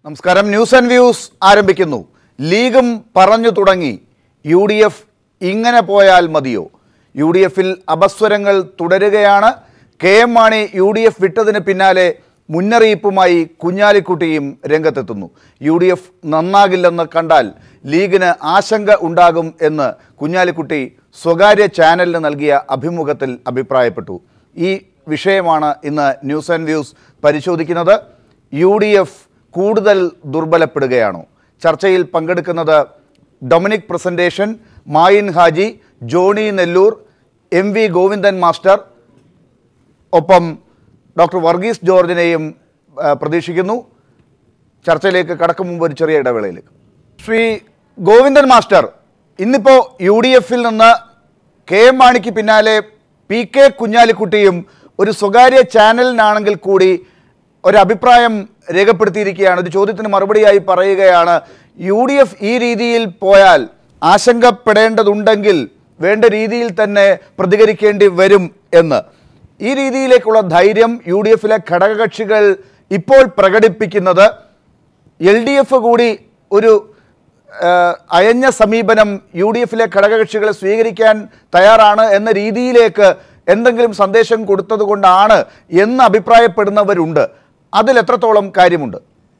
നമസ്കാരം news and views ആരംഭിക്കുന്നു ലീഗും പറഞ്ഞു തുടങ്ങി യു ഡി എഫ് ഇങ്ങനെ പോയാൽ മതിയോ യു ഡി എഫിൽ അപസ്വരങ്ങൾ തുടരുകയാണ് K M Mani U D F വിട്ടതിന് പിന്നാലെ മുന്നറിയിപ്പുമായി കുഞ്ഞാലിക്കുട്ടിയും രംഗത്തെത്തുന്നു യു ഡി എഫ് നന്നാകില്ലെന്ന് കണ്ടാൽ ലീഗിന് ആശങ്ക ഉണ്ടാകും എന്ന് കുഞ്ഞാലിക്കുട്ടി സ്വകാര്യ ചാനലിന് നൽകിയ അഭിമുഖത്തിൽ അഭിപ്രായപ്പെട്ടു ഈ വിഷയമാണ് ഇന്ന് ന്യൂസ് ആൻഡ് വ്യൂസ് പരിശോധിക്കുന്നത് യു ഡി എഫ് കൂടുതൽ ദുർബലപ്പെടുകയാണോ ചർച്ചയിൽ പങ്കെടുക്കുന്നത് Dominic Presentation Mayin Haji Johny Nellore M V Govindan master ഒപ്പം ഡോക്ടർ വർഗീസ് ജോർജിനെയും ആ, പ്രതീക്ഷിക്കുന്നു ചർച്ചയിലേക്ക് കടക്കും മുമ്പ് ഒരു ചെറിയ ഇടവേളയിലേക്ക് ശ്രീ ഗോവിന്ദൻ മാസ്റ്റർ ഇന്നിപ്പോൾ യു ഡി എഫിൽ നിന്ന് കെ എം മാണിക്ക് പിന്നാലെ പി കെ കുഞ്ഞാലിക്കുട്ടിയും ഒരു സ്വകാര്യ ചാനലിനാണെങ്കിൽ കൂടി ഒരു അഭിപ്രായം രേഖപ്പെടുത്തിയിരിക്കുകയാണ് ഒരു ചോദ്യത്തിന് മറുപടിയായി പറയുകയാണ് യു ഡി എഫ് ഈ രീതിയിൽ പോയാൽ ആശങ്കപ്പെടേണ്ടതുണ്ടെങ്കിൽ വേണ്ട രീതിയിൽ തന്നെ പ്രതികരിക്കേണ്ടി വരും എന്ന് ഈ രീതിയിലേക്കുള്ള ധൈര്യം യു ഡി എഫിലെ ഘടകകക്ഷികൾ ഇപ്പോൾ പ്രകടിപ്പിക്കുന്നത് എൽ ഡി എഫ് കൂടി ഒരു ആ, അയഞ്ഞ സമീപനം യു ഡി എഫിലെ ഘടകകക്ഷികളെ സ്വീകരിക്കാൻ തയ്യാറാണ് എന്ന രീതിയിലേക്ക് എന്തെങ്കിലും സന്ദേശം കൊടുത്തതുകൊണ്ടാണ് എന്ന് അഭിപ്രായപ്പെടുന്നവരുണ്ട് അതിൽ എത്രത്തോളം കാര്യമുണ്ട്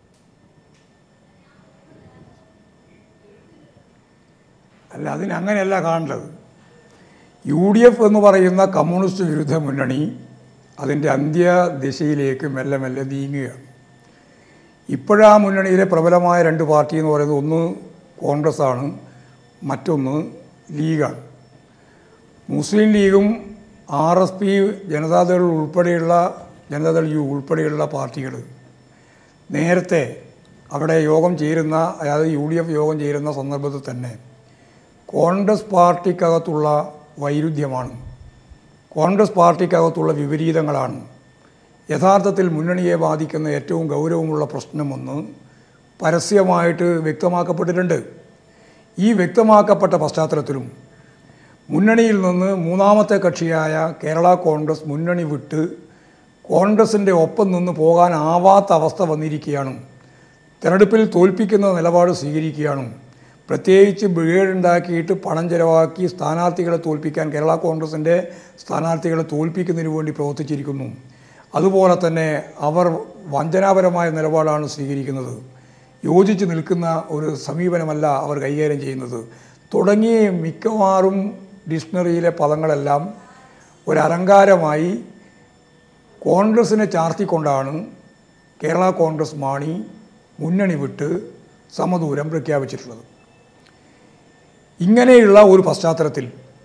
അല്ല അതിനങ്ങനെയല്ല കാണേണ്ടത് യു ഡി എഫ് എന്ന് പറയുന്ന കമ്മ്യൂണിസ്റ്റ് വിരുദ്ധ മുന്നണി അതിൻ്റെ അന്ത്യ ദിശയിലേക്ക് മെല്ലെ മെല്ലെ നീങ്ങുകയാണ് ഇപ്പോഴാ മുന്നണിയിലെ പ്രബലമായ രണ്ട് പാർട്ടി എന്ന് പറയുന്നത് ഒന്ന് കോൺഗ്രസ് ആണ് മറ്റൊന്ന് ലീഗാണ് മുസ്ലിം ലീഗും ആർ എസ് പി ജനതാദൾ ഉൾപ്പെടെയുള്ള ജനതാദൾ യു ഉൾപ്പെടെയുള്ള പാർട്ടികൾ നേരത്തെ അവിടെ യോഗം ചേരുന്ന അതായത് യു ഡി എഫ് യോഗം ചേരുന്ന സന്ദർഭത്തിൽ തന്നെ കോൺഗ്രസ് പാർട്ടിക്കകത്തുള്ള വൈരുദ്ധ്യമാണ് കോൺഗ്രസ് പാർട്ടിക്കകത്തുള്ള വിപരീതങ്ങളാണ് യഥാർത്ഥത്തിൽ മുന്നണിയെ ബാധിക്കുന്ന ഏറ്റവും ഗൗരവമുള്ള പ്രശ്നമൊന്ന് പരസ്യമായിട്ട് വ്യക്തമാക്കപ്പെട്ടിട്ടുണ്ട് ഈ വ്യക്തമാക്കപ്പെട്ട പശ്ചാത്തലത്തിലും മുന്നണിയിൽ നിന്ന് മൂന്നാമത്തെ കക്ഷിയായ കേരള കോൺഗ്രസ് മുന്നണി വിട്ട് കോൺഗ്രസിൻ്റെ ഒപ്പം നിന്ന് പോകാനാവാത്ത അവസ്ഥ വന്നിരിക്കുകയാണ് തെരഞ്ഞെടുപ്പിൽ തോൽപ്പിക്കുന്ന നിലപാട് സ്വീകരിക്കുകയാണ് പ്രത്യേകിച്ച് ബ്രിഗേഡ് ഉണ്ടാക്കിയിട്ട് പണം ചെലവാക്കി സ്ഥാനാർത്ഥികളെ തോൽപ്പിക്കാൻ കേരള കോൺഗ്രസിൻ്റെ സ്ഥാനാർത്ഥികളെ തോൽപ്പിക്കുന്നതിന് വേണ്ടി പ്രവർത്തിച്ചിരിക്കുന്നു അതുപോലെ തന്നെ അവർ വഞ്ചനാപരമായ നിലപാടാണ് സ്വീകരിക്കുന്നത് യോജിച്ച് നിൽക്കുന്ന ഒരു സമീപനമല്ല അവർ കൈകാര്യം ചെയ്യുന്നത് തുടങ്ങിയ മിക്കവാറും ഡിക്ഷണറിയിലെ പദങ്ങളെല്ലാം ഒരലങ്കാരമായി കോൺഗ്രസിനെ ചാർത്തിക്കൊണ്ടാണ് കേരള കോൺഗ്രസ് മാണി മുന്നണി വിട്ട് സമദൂരം പ്രഖ്യാപിച്ചിട്ടുള്ളത് ഇങ്ങനെയുള്ള ഒരു പശ്ചാത്തലത്തിൽ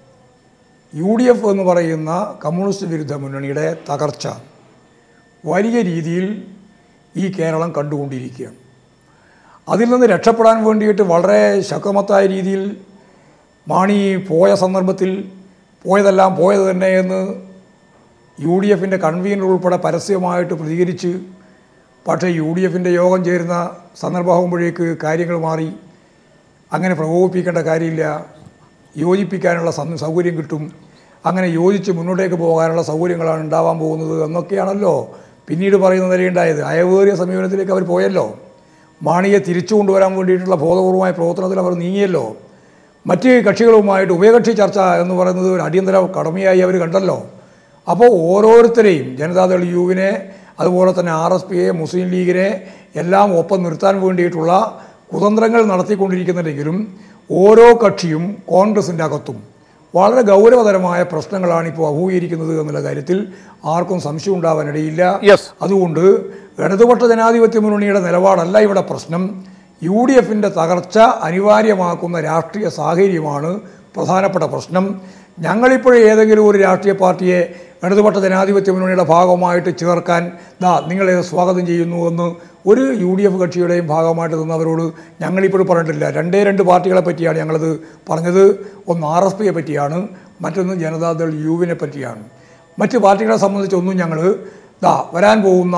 യു ഡി എഫ് എന്ന് പറയുന്ന കമ്മ്യൂണിസ്റ്റ് വിരുദ്ധ മുന്നണിയുടെ തകർച്ച വലിയ രീതിയിൽ ഈ കേരളം കണ്ടുകൊണ്ടിരിക്കുകയാണ് അതിൽ നിന്ന് രക്ഷപ്പെടാൻ വേണ്ടിയിട്ട് വളരെ ശക്തമത്തായ രീതിയിൽ മാണി പോയ സന്ദർഭത്തിൽ പോയതെല്ലാം പോയത് തന്നെ എന്ന് യു ഡി എഫിൻ്റെ കൺവീനർ ഉൾപ്പെടെ പരസ്യമായിട്ട് പ്രതികരിച്ച് പക്ഷേ യു ഡി എഫിൻ്റെ യോഗം ചേരുന്ന സന്ദർഭമാകുമ്പോഴേക്ക് കാര്യങ്ങൾ മാറി അങ്ങനെ പ്രകോപിപ്പിക്കേണ്ട കാര്യമില്ല യോജിപ്പിക്കാനുള്ള സം- സൗകര്യം കിട്ടും അങ്ങനെ യോജിച്ച് മുന്നോട്ടേക്ക് പോകാനുള്ള സൗകര്യങ്ങളാണ് ഉണ്ടാവാൻ പോകുന്നത് എന്നൊക്കെയാണല്ലോ പിന്നീട് പറയുന്ന നിലയുണ്ടായത് അയവേറിയ സമീപനത്തിലേക്ക് അവർ പോയല്ലോ മാണിയെ തിരിച്ചു കൊണ്ടുവരാൻ വേണ്ടിയിട്ടുള്ള ബോധപൂർവമായ പ്രവർത്തനത്തിൽ അവർ നീങ്ങിയല്ലോ മറ്റ് കക്ഷികളുമായിട്ട് ഉഭയകക്ഷി ചർച്ച എന്ന് പറയുന്നത് ഒരു അടിയന്തര കടമയായി അവർ കണ്ടല്ലോ അപ്പോൾ ഓരോരുത്തരെയും ജനതാദൾ യുവിനെ അതുപോലെ തന്നെ ആർ എസ് പിയെ മുസ്ലിം ലീഗിനെ എല്ലാം ഒപ്പം നിർത്താൻ വേണ്ടിയിട്ടുള്ള കുതന്ത്രങ്ങൾ നടത്തിക്കൊണ്ടിരിക്കുന്നുണ്ടെങ്കിലും ഓരോ കക്ഷിയും കോൺഗ്രസിൻ്റെ അകത്തും വളരെ ഗൗരവതരമായ പ്രശ്നങ്ങളാണ് ഇപ്പോൾ അഭിമുഖീകരിക്കുന്നത് എന്നുള്ള കാര്യത്തിൽ ആർക്കും സംശയം ഉണ്ടാവാനിടയില്ല Yes. അതുകൊണ്ട് ഇടതുപക്ഷ ജനാധിപത്യ മുന്നണിയുടെ നിലപാടല്ല ഇവിടെ പ്രശ്നം യു ഡി എഫിൻ്റെ തകർച്ച അനിവാര്യമാക്കുന്ന രാഷ്ട്രീയ സാഹചര്യമാണ് പ്രധാനപ്പെട്ട പ്രശ്നം ഞങ്ങളിപ്പോഴും ഏതെങ്കിലും ഒരു രാഷ്ട്രീയ പാർട്ടിയെ ഇടതുപക്ഷ ജനാധിപത്യ മുന്നണിയുടെ ഭാഗമായിട്ട് ചേർക്കാൻ ദാ നിങ്ങളെ സ്വാഗതം ചെയ്യുന്നു എന്ന് ഒരു യു ഡി എഫ് കക്ഷിയുടെയും ഭാഗമായിട്ട് നിന്നവരോട് ഞങ്ങളിപ്പോഴും പറഞ്ഞിട്ടില്ല രണ്ടേ രണ്ട് പാർട്ടികളെ പറ്റിയാണ് ഞങ്ങളത് പറഞ്ഞത് ഒന്ന് ആർ എസ് പിയെ പറ്റിയാണ് മറ്റൊന്ന് ജനതാദൾ യുവിനെ പറ്റിയാണ് മറ്റ് പാർട്ടികളെ സംബന്ധിച്ചൊന്നും ഞങ്ങൾ ദാ വരാൻ പോകുന്ന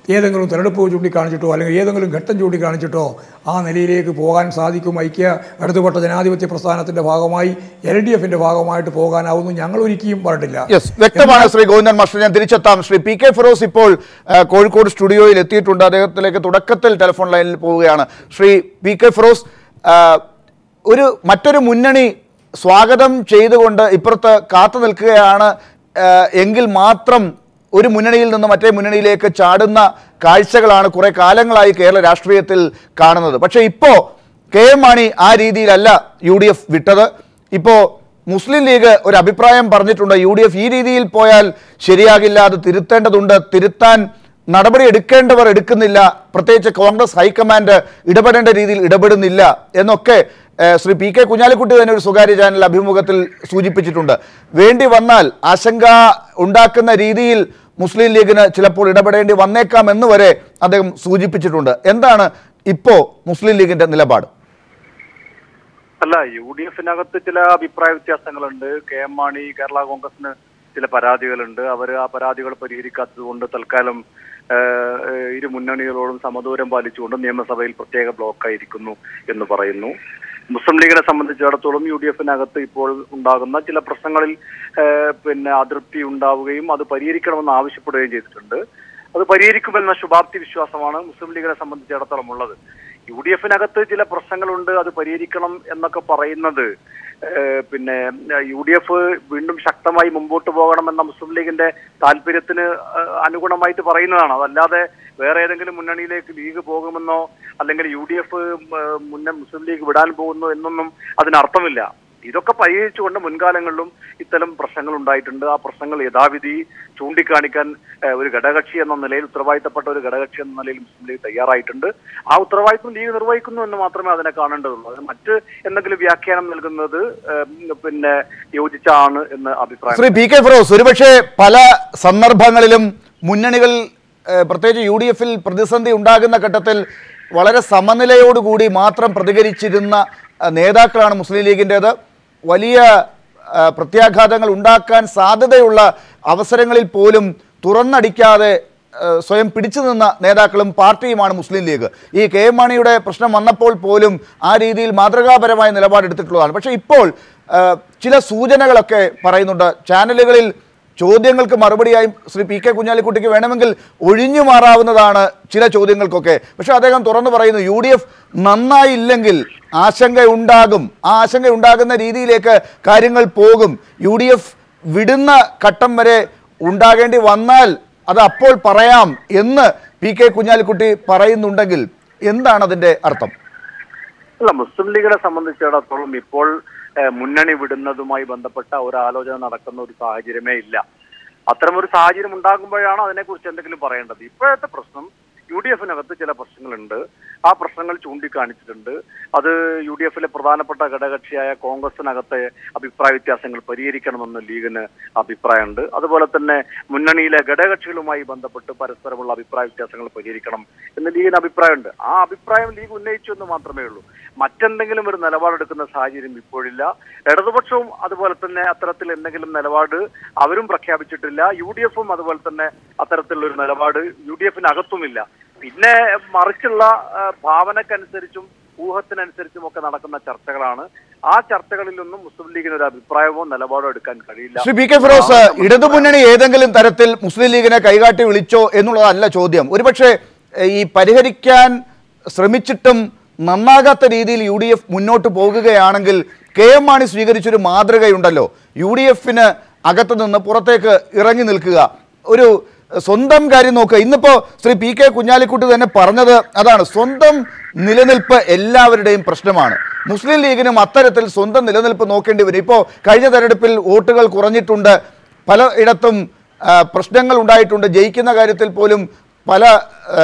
ഏതെങ്കിലും തെരഞ്ഞെടുപ്പ് ചൂണ്ടിക്കാണിച്ചിട്ടോ അല്ലെങ്കിൽ ഏതെങ്കിലും ഘട്ടം ചൂണ്ടിക്കാണിച്ചിട്ടോ ആ നിലയിലേക്ക് പോകാൻ സാധിക്കും ഐക്യ ഇടതുപെട്ട ജനാധിപത്യ പ്രസ്ഥാനത്തിൻ്റെ ഭാഗമായി എൽ ഡി എഫിൻ്റെ ഭാഗമായിട്ട് പോകാനാവുന്നു ഞങ്ങൾ ഒരിക്കലും പറഞ്ഞിട്ടില്ല യെസ് വ്യക്തമാണ് ശ്രീ ഗോവിന്ദൻ മാസ്റ്റർ ഞാൻ തിരിച്ചെത്താം ശ്രീ പി കെ ഫിറോസ് ഇപ്പോൾ ആ, കോഴിക്കോട് സ്റ്റുഡിയോയിൽ എത്തിയിട്ടുണ്ട് അദ്ദേഹത്തിലേക്ക് തുടക്കത്തിൽ ടെലിഫോൺ ലൈനിൽ പോവുകയാണ് ശ്രീ പി കെ ഫിറോസ് ആ, ഒരു മറ്റൊരു മുന്നണി സ്വാഗതം ചെയ്തുകൊണ്ട് ഇപ്പുറത്ത് കാത്തു നിൽക്കുകയാണ് ആ, എങ്കിൽ മാത്രം ഒരു മുന്നണിയിൽ നിന്ന് മറ്റേ മുന്നണിയിലേക്ക് ചാടുന്ന കാഴ്ചകളാണ് കുറെ കാലങ്ങളായി കേരള രാഷ്ട്രീയത്തിൽ കാണുന്നത് പക്ഷേ ഇപ്പോൾ കെ എം മാണി ആ രീതിയിലല്ല യു ഡി എഫ് വിട്ടത് ഇപ്പോൾ മുസ്ലിം ലീഗ് ഒരു അഭിപ്രായം പറഞ്ഞിട്ടുണ്ട് യു ഡി എഫ് ഈ രീതിയിൽ പോയാൽ ശരിയാകില്ല അത് തിരുത്തേണ്ടതുണ്ട് തിരുത്താൻ നടപടി എടുക്കേണ്ടവർ എടുക്കുന്നില്ല പ്രത്യേകിച്ച് കോൺഗ്രസ് ഹൈക്കമാൻഡ് ഇടപെടേണ്ട രീതിയിൽ ഇടപെടുന്നില്ല എന്നൊക്കെ ഏഹ്, ശ്രീ പി കെ കുഞ്ഞാലിക്കുട്ടി തന്നെ ഒരു സ്വകാര്യ ചാനൽ അഭിമുഖത്തിൽ സൂചിപ്പിച്ചിട്ടുണ്ട് വേണ്ടി വന്നാൽ ആശങ്ക ഉണ്ടാക്കുന്ന രീതിയിൽ മുസ്ലിം ലീഗിന് ചിലപ്പോൾ ഇടപെടേണ്ടി വന്നേക്കാം എന്ന് വരെ അദ്ദേഹം സൂചിപ്പിച്ചിട്ടുണ്ട് എന്താണ് ഇപ്പോ മുസ്ലിം ലീഗിന്റെ നിലപാട് അല്ല യു ഡി എഫിനകത്ത് ചില അഭിപ്രായ വ്യത്യാസങ്ങളുണ്ട് കെ എം മാണി കേരള കോൺഗ്രസിന് ചില പരാതികളുണ്ട് അവർ ആ പരാതികൾ പരിഹരിക്കാത്തത് കൊണ്ട് തൽക്കാലം ഏഹ്, ഏഹ്, ഇരു മുന്നണികളോടും സമദൂരം പാലിച്ചുകൊണ്ട് നിയമസഭയിൽ പ്രത്യേക ബ്ലോക്കായിരിക്കുന്നു എന്ന് പറയുന്നു മുസ്ലിം ലീഗിനെ സംബന്ധിച്ചിടത്തോളം യു ഡി എഫിനകത്ത് ഇപ്പോൾ ഉണ്ടാകുന്ന ചില പ്രശ്നങ്ങളിൽ ഏഹ്, പിന്നെ അതൃപ്തി ഉണ്ടാവുകയും അത് പരിഹരിക്കണമെന്ന് ആവശ്യപ്പെടുകയും ചെയ്തിട്ടുണ്ട് അത് പരിഹരിക്കുമെന്ന ശുഭാപ്തി വിശ്വാസമാണ് മുസ്ലിം ലീഗിനെ സംബന്ധിച്ചിടത്തോളം ഉള്ളത് യു ഡി എഫിനകത്ത് ചില പ്രശ്നങ്ങളുണ്ട് അത് പരിഹരിക്കണം എന്നൊക്കെ പറയുന്നത് ഏഹ് പിന്നെ യു ഡി എഫ് വീണ്ടും ശക്തമായി മുമ്പോട്ട് പോകണമെന്ന മുസ്ലിം ലീഗിന്റെ താല്പര്യത്തിന് ഏഹ് അനുഗുണമായിട്ട് പറയുന്നതാണ് അതല്ലാതെ വേറെ ഏതെങ്കിലും മുന്നണിയിലേക്ക് ലീഗ് പോകുമെന്നോ അല്ലെങ്കിൽ യു ഡി എഫ് മുന്നേ മുസ്ലിം ലീഗ് വിടാൻ പോകുന്നു എന്നൊന്നും അതിനർത്ഥമില്ല ഇതൊക്കെ പരിഹരിച്ചുകൊണ്ട് മുൻകാലങ്ങളിലും ഇത്തരം പ്രശ്നങ്ങൾ ഉണ്ടായിട്ടുണ്ട് ആ പ്രശ്നങ്ങൾ യഥാവിധി ചൂണ്ടിക്കാണിക്കാൻ ഏഹ്, ഒരു ഘടകകക്ഷി എന്ന നിലയിൽ ഉത്തരവാദിത്തപ്പെട്ട ഒരു ഘടകകക്ഷി എന്ന നിലയിൽ മുസ്ലിം ലീഗ് തയ്യാറായിട്ടുണ്ട് ആ ഉത്തരവാദിത്വം ലീഗ് നിർവഹിക്കുന്നു എന്ന് മാത്രമേ അതിനെ കാണേണ്ടതുള്ളൂ അത് മറ്റ് എന്തെങ്കിലും വ്യാഖ്യാനം നൽകുന്നത് ഏഹ്, പിന്നെ യോജിച്ചാണ് എന്ന് അഭിപ്രായം ശ്രീ പി കെ ഫിറോസ് ഒരുപക്ഷെ പല സന്ദർഭങ്ങളിലും മുന്നണികൾ ഏഹ്, പ്രത്യേകിച്ച് യു ഡി എഫിൽ പ്രതിസന്ധി ഉണ്ടാകുന്ന ഘട്ടത്തിൽ വളരെ സമനിലയോടുകൂടി മാത്രം പ്രതികരിച്ചിരുന്ന അഹ്, നേതാക്കളാണ് മുസ്ലിം ലീഗിൻ്റേത് വലിയ അഹ്, പ്രത്യാഘാതങ്ങൾ ഉണ്ടാക്കാൻ സാധ്യതയുള്ള അവസരങ്ങളിൽ പോലും തുറന്നടിക്കാതെ ഏഹ്, സ്വയം പിടിച്ചു നിന്ന നേതാക്കളും പാർട്ടിയുമാണ് മുസ്ലിം ലീഗ് ഈ കെ എം മാണിയുടെ പ്രശ്നം വന്നപ്പോൾ പോലും ആ രീതിയിൽ മാതൃകാപരമായ നിലപാടെടുത്തിട്ടുള്ളതാണ് പക്ഷേ ഇപ്പോൾ ഏഹ്, ചില സൂചനകളൊക്കെ പറയുന്നുണ്ട് ചാനലുകളിൽ ചോദ്യങ്ങൾക്ക് മറുപടിയായി ശ്രീ പി കെ കുഞ്ഞാലിക്കുട്ടിക്ക് വേണമെങ്കിൽ ഒഴിഞ്ഞു മാറാവുന്നതാണ് ചില ചോദ്യങ്ങൾക്കൊക്കെ പക്ഷെ അദ്ദേഹം തുറന്നു പറയുന്നു യു ഡി എഫ് നന്നായില്ലെങ്കിൽ ആശങ്കയുണ്ടാകും ആ ആശങ്ക ഉണ്ടാകുന്ന രീതിയിലേക്ക് കാര്യങ്ങൾ പോകും യു ഡി എഫ് വിടുന്ന ഘട്ടം വരെ ഉണ്ടാകേണ്ടി വന്നാൽ അത് അപ്പോൾ പറയാം എന്ന് പി കെ കുഞ്ഞാലിക്കുട്ടി പറയുന്നുണ്ടെങ്കിൽ എന്താണ് അതിൻ്റെ അർത്ഥം അല്ല മുസ്ലിം ലീഗിനെ സംബന്ധിച്ചിടത്തോളം ഇപ്പോൾ ഏഹ്, മുന്നണി വിടുന്നതുമായി ബന്ധപ്പെട്ട ഒരു ആലോചന നടക്കുന്ന ഒരു സാഹചര്യമേ ഇല്ല അത്തരം ഒരു സാഹചര്യം ഉണ്ടാകുമ്പോഴാണ് അതിനെക്കുറിച്ച് എന്തെങ്കിലും പറയേണ്ടത് ഇപ്പോഴത്തെ പ്രശ്നം യു ഡി എഫിനകത്ത് ചില പ്രശ്നങ്ങളുണ്ട് ആ പ്രശ്നങ്ങൾ ചൂണ്ടിക്കാണിച്ചിട്ടുണ്ട് അത് യു ഡി എഫിലെ പ്രധാനപ്പെട്ട ഘടകകക്ഷിയായ കോൺഗ്രസിനകത്തെ അഭിപ്രായ വ്യത്യാസങ്ങൾ പരിഹരിക്കണമെന്ന് ലീഗിന് അഭിപ്രായമുണ്ട് അതുപോലെ തന്നെ മുന്നണിയിലെ ഘടകകക്ഷികളുമായി ബന്ധപ്പെട്ട് പരസ്പരമുള്ള അഭിപ്രായ വ്യത്യാസങ്ങൾ പരിഹരിക്കണം എന്ന് ലീഗിന് അഭിപ്രായമുണ്ട് ആ അഭിപ്രായം ലീഗ് ഉന്നയിച്ചു എന്ന് മാത്രമേ ഉള്ളൂ മറ്റെന്തെങ്കിലും ഒരു നിലപാടെടുക്കുന്ന സാഹചര്യം ഇപ്പോഴില്ല ഇടതുപക്ഷവും അതുപോലെ തന്നെ അത്തരത്തിൽ എന്തെങ്കിലും നിലപാട് അവരും പ്രഖ്യാപിച്ചിട്ടില്ല യു ഡി എഫും അതുപോലെ തന്നെ അത്തരത്തിലുള്ള ഒരു നിലപാട് യു ഡി എഫിനകത്തുമില്ല പിന്നെ മറിച്ചുള്ള ആ, ഭാവനക്കനുസരിച്ചും ഊഹത്തിനനുസരിച്ചും ഒക്കെ നടക്കുന്ന ചർച്ചകളാണ് ആ ചർച്ചകളിലൊന്നും മുസ്ലിം ലീഗിന് ഒരു അഭിപ്രായമോ നിലപാടോ എടുക്കാൻ കഴിയില്ല ശ്രീ പി കെ ഫിറോസ് ഇടതുമുന്നണി ഏതെങ്കിലും തരത്തിൽ മുസ്ലിം ലീഗിനെ കൈകാട്ടി വിളിച്ചോ എന്നുള്ളതല്ല ചോദ്യം ഒരുപക്ഷെ എ, ഈ പരിഹരിക്കാൻ ശ്രമിച്ചിട്ടും നന്നാകാത്ത രീതിയിൽ യു ഡി എഫ് മുന്നോട്ട് പോകുകയാണെങ്കിൽ കെ എം മാണി സ്വീകരിച്ചൊരു മാതൃകയുണ്ടല്ലോ യു ഡി എഫിന് അകത്തു നിന്ന് പുറത്തേക്ക് ഇറങ്ങി നിൽക്കുക ഒരു സ്വന്തം കാര്യം നോക്കുക ഇന്നിപ്പോ ശ്രീ പി കെ കുഞ്ഞാലിക്കുട്ടി തന്നെ പറഞ്ഞത് അതാണ് സ്വന്തം നിലനിൽപ്പ് എല്ലാവരുടെയും പ്രശ്നമാണ് മുസ്ലിം ലീഗിനും അത്തരത്തിൽ സ്വന്തം നിലനിൽപ്പ് നോക്കേണ്ടി വരും ഇപ്പോൾ കഴിഞ്ഞ തെരഞ്ഞെടുപ്പിൽ വോട്ടുകൾ കുറഞ്ഞിട്ടുണ്ട് പലയിടത്തും ആ, പ്രശ്നങ്ങൾ ഉണ്ടായിട്ടുണ്ട് ജയിക്കുന്ന കാര്യത്തിൽ പോലും പല ആ,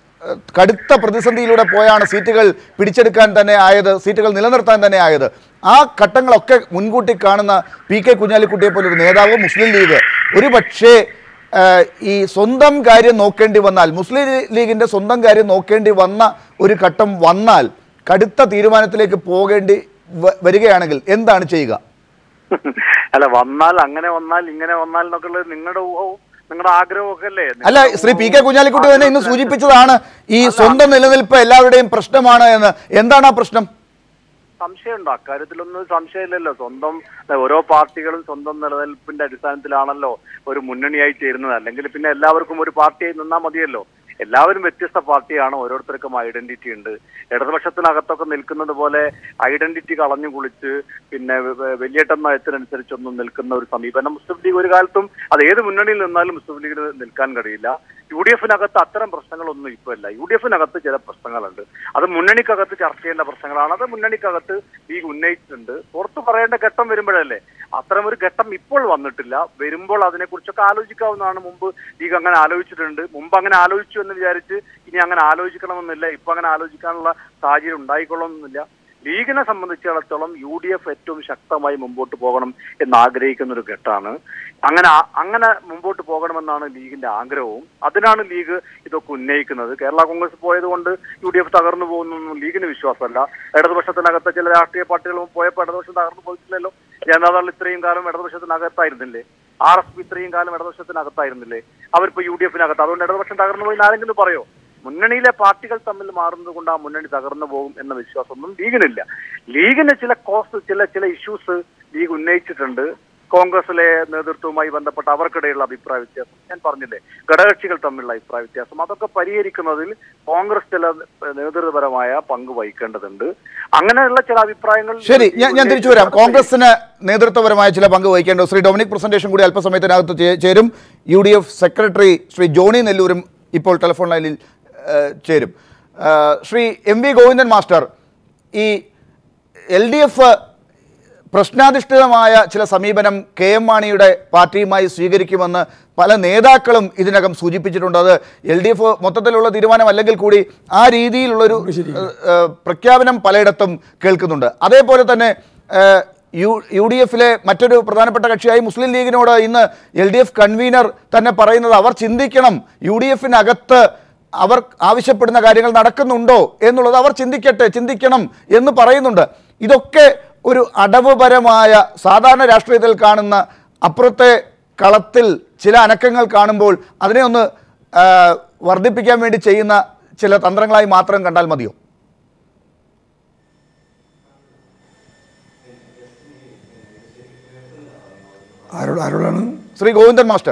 കടുത്ത പ്രതിസന്ധിയിലൂടെ പോയാണ് സീറ്റുകൾ പിടിച്ചെടുക്കാൻ തന്നെ ആയത് സീറ്റുകൾ നിലനിർത്താൻ തന്നെ ആയത് ആ ഘട്ടങ്ങളൊക്കെ മുൻകൂട്ടി കാണുന്ന പി കെ കുഞ്ഞാലിക്കുട്ടിയെ പോലെ ഒരു നേതാവ് മുസ്ലിം ലീഗ് ഒരു പക്ഷേ ഏഹ്, ഈ സ്വന്തം കാര്യം നോക്കേണ്ടി വന്നാൽ മുസ്ലിം ലീഗിന്റെ സ്വന്തം കാര്യം നോക്കേണ്ടി വന്ന ഒരു ഘട്ടം വന്നാൽ കടുത്ത തീരുമാനത്തിലേക്ക് പോകേണ്ടി വ- വരികയാണെങ്കിൽ എന്താണ് ചെയ്യുക അല്ല വന്നാൽ അങ്ങനെ വന്നാൽ ഇങ്ങനെ വന്നാൽ എന്നൊക്കെ ഉള്ളത് നിങ്ങളുടെ ഊഹവും നിങ്ങളുടെ ആഗ്രഹമൊക്കെ അല്ലേ അല്ല ശ്രീ പി കെ കുഞ്ഞാലിക്കുട്ടി തന്നെ ഇന്ന് സൂചിപ്പിച്ചതാണ് ഈ സ്വന്തം നിലനിൽപ്പ് എല്ലാവരുടെയും പ്രശ്നമാണ് എന്ന് എന്താണ് ആ പ്രശ്നം സംശയമുണ്ടോ അക്കാര്യത്തിലൊന്നും സംശയമില്ലല്ലോ സ്വന്തം ഓരോ പാർട്ടികളും സ്വന്തം നിലനിൽപ്പിന്റെ അടിസ്ഥാനത്തിലാണല്ലോ ഒരു മുന്നണിയായി ചേരുന്നത് അല്ലെങ്കിൽ പിന്നെ എല്ലാവർക്കും ഒരു പാർട്ടിയായി നിന്നാൽ മതിയല്ലോ എല്ലാവരും വ്യത്യസ്ത പാർട്ടിയാണ് ഓരോരുത്തർക്കും ഐഡന്റിറ്റി ഉണ്ട് ഇടതുപക്ഷത്തിനകത്തൊക്കെ നിൽക്കുന്നത് പോലെ ഐഡന്റിറ്റി കളഞ്ഞു കുളിച്ച് പിന്നെ വ- വലിയേട്ടൻ നയത്തിനനുസരിച്ചൊന്നും നിൽക്കുന്ന ഒരു സമീപനം മുസ്ലിം ലീഗ് ഒരു കാലത്തും അത് ഏത് മുന്നണിയിൽ നിന്നാലും മുസ്ലിം ലീഗിന് നിൽക്കാൻ കഴിയില്ല യു ഡി എഫിനകത്ത് അത്തരം പ്രശ്നങ്ങളൊന്നും ഇപ്പോൾ ഇല്ല യു ഡി എഫിനകത്ത് ചില പ്രശ്നങ്ങളുണ്ട് അത് മുന്നണിക്കകത്ത് ചർച്ച ചെയ്യേണ്ട പ്രശ്നങ്ങളാണ് അത് മുന്നണിക്കകത്ത് ലീഗ് ഉന്നയിച്ചിട്ടുണ്ട് പുറത്തു പറയേണ്ട ഘട്ടം വരുമ്പോഴല്ലേ അത്തരം ഒരു ഘട്ടം ഇപ്പോൾ വന്നിട്ടില്ല വരുമ്പോൾ അതിനെക്കുറിച്ചൊക്കെ ആലോചിക്കാവുന്നതാണ് മുമ്പ് ലീഗ് അങ്ങനെ ആലോചിച്ചിട്ടുണ്ട് മുമ്പ് അങ്ങനെ ആലോചിച്ചു എന്ന് വിചാരിച്ച് ഇനി അങ്ങനെ ആലോചിക്കണമെന്നില്ല ഇപ്പൊ അങ്ങനെ ആലോചിക്കാനുള്ള സാഹചര്യം ഉണ്ടായിക്കൊള്ളണമെന്നില്ല ലീഗിനെ സംബന്ധിച്ചിടത്തോളം യു ഡി എഫ് ഏറ്റവും ശക്തമായി മുമ്പോട്ട് പോകണം എന്ന് ആഗ്രഹിക്കുന്ന ഒരു ഘട്ടമാണ് അങ്ങനെ ആ- അങ്ങനെ മുമ്പോട്ട് പോകണമെന്നാണ് ലീഗിന്റെ ആഗ്രഹവും അതിനാണ് ലീഗ് ഇതൊക്കെ ഉന്നയിക്കുന്നത് കേരള കോൺഗ്രസ് പോയത് കൊണ്ട് യു ഡി എഫ് തകർന്നു പോകുന്നൊന്നും ലീഗിന് വിശ്വാസമല്ല ഇടതുപക്ഷത്തിനകത്തെ ചില രാഷ്ട്രീയ പാർട്ടികളും പോയപ്പോൾ ഇടതുപക്ഷം തകർന്നു പോയിട്ടില്ലല്ലോ ജനതാദൾ ഇത്രയും കാലം ഇടതുപക്ഷത്തിനകത്തായിരുന്നില്ലേ ആർ എസ് പി ഇത്രയും കാലം ഇടതുപക്ഷത്തിനകത്തായിരുന്നില്ലേ അവരിപ്പോ യു ഡി എഫിനകത്ത് അതുകൊണ്ട് ഇടതുപക്ഷം തകർന്നു പോയി എന്ന് ആരെങ്കിലും പറയോ മുന്നണിയിലെ പാർട്ടികൾ തമ്മിൽ മാറുന്നത് കൊണ്ട് ആ മുന്നണി തകർന്നു പോകും എന്ന വിശ്വാസമൊന്നും ലീഗിനില്ല ലീഗിന് ചില കോസ്റ്റ് ചില ചില ഇഷ്യൂസ് ലീഗ് ഉന്നയിച്ചിട്ടുണ്ട് കോൺഗ്രസിലെ നേതൃത്വവുമായി ബന്ധപ്പെട്ട അവർക്കിടയിലുള്ള അഭിപ്രായ വ്യത്യാസം ഞാൻ പറഞ്ഞില്ലേ ഘടകകക്ഷികൾ തമ്മിലുള്ള അഭിപ്രായ വ്യത്യാസം അതൊക്കെ പരിഹരിക്കുന്നതിൽ കോൺഗ്രസ് ചില നേതൃത്വപരമായ പങ്ക് വഹിക്കേണ്ടതുണ്ട് അങ്ങനെയുള്ള ചില അഭിപ്രായങ്ങൾ ശരി ഞാൻ ഞാൻ തിരിച്ചു വരാം കോൺഗ്രസിന് നേതൃത്വപരമായ ചില പങ്ക് വഹിക്കേണ്ടത് ശ്രീ ഡൊമിനിക് പ്രസന്റേഷൻ കൂടി അല്പസമയത്തിനകത്ത് ചേ- ചേരും U D F secretary Shri Johny നെല്ലൂരും ഇപ്പോൾ ടെലിഫോൺ ലൈനിൽ ഏഹ്, ചേരും ഏഹ്, Shri M V Govindan master ഈ എൽ ഡി എഫ് പ്രശ്നാധിഷ്ഠിതമായ ചില സമീപനം കെ എം മാണിയുടെ പാർട്ടിയുമായി സ്വീകരിക്കുമെന്ന് പല നേതാക്കളും ഇതിനകം സൂചിപ്പിച്ചിട്ടുണ്ട് അത് എൽ ഡി എഫ് മൊത്തത്തിലുള്ള തീരുമാനമല്ലെങ്കിൽ കൂടി ആ രീതിയിലുള്ളൊരു ഏഹ്, ഏഹ്, പ്രഖ്യാപനം പലയിടത്തും കേൾക്കുന്നുണ്ട് അതേപോലെ തന്നെ ഏഹ്, യു യു ഡി എഫിലെ മറ്റൊരു പ്രധാനപ്പെട്ട കക്ഷിയായി മുസ്ലിം ലീഗിനോട് ഇന്ന് എൽ ഡി എഫ് കൺവീനർ തന്നെ പറയുന്നത് അവർ ചിന്തിക്കണം യു ഡി എഫിനകത്ത് അവർ ആവശ്യപ്പെടുന്ന കാര്യങ്ങൾ നടക്കുന്നുണ്ടോ എന്നുള്ളത് അവർ ചിന്തിക്കട്ടെ ചിന്തിക്കണം എന്ന് പറയുന്നുണ്ട് ഇതൊക്കെ ഒരു അടവുപരമായ സാധാരണ രാഷ്ട്രീയത്തിൽ കാണുന്ന അപ്പുറത്തെ കളത്തിൽ ചില അനക്കങ്ങൾ കാണുമ്പോൾ അതിനെ ഒന്ന് ആ, വർദ്ധിപ്പിക്കാൻ വേണ്ടി ചെയ്യുന്ന ചില തന്ത്രങ്ങളായി മാത്രം കണ്ടാൽ മതിയോ ആരോട് ആരോടാണ് ശ്രീ ഗോവിന്ദൻ മാസ്റ്റർ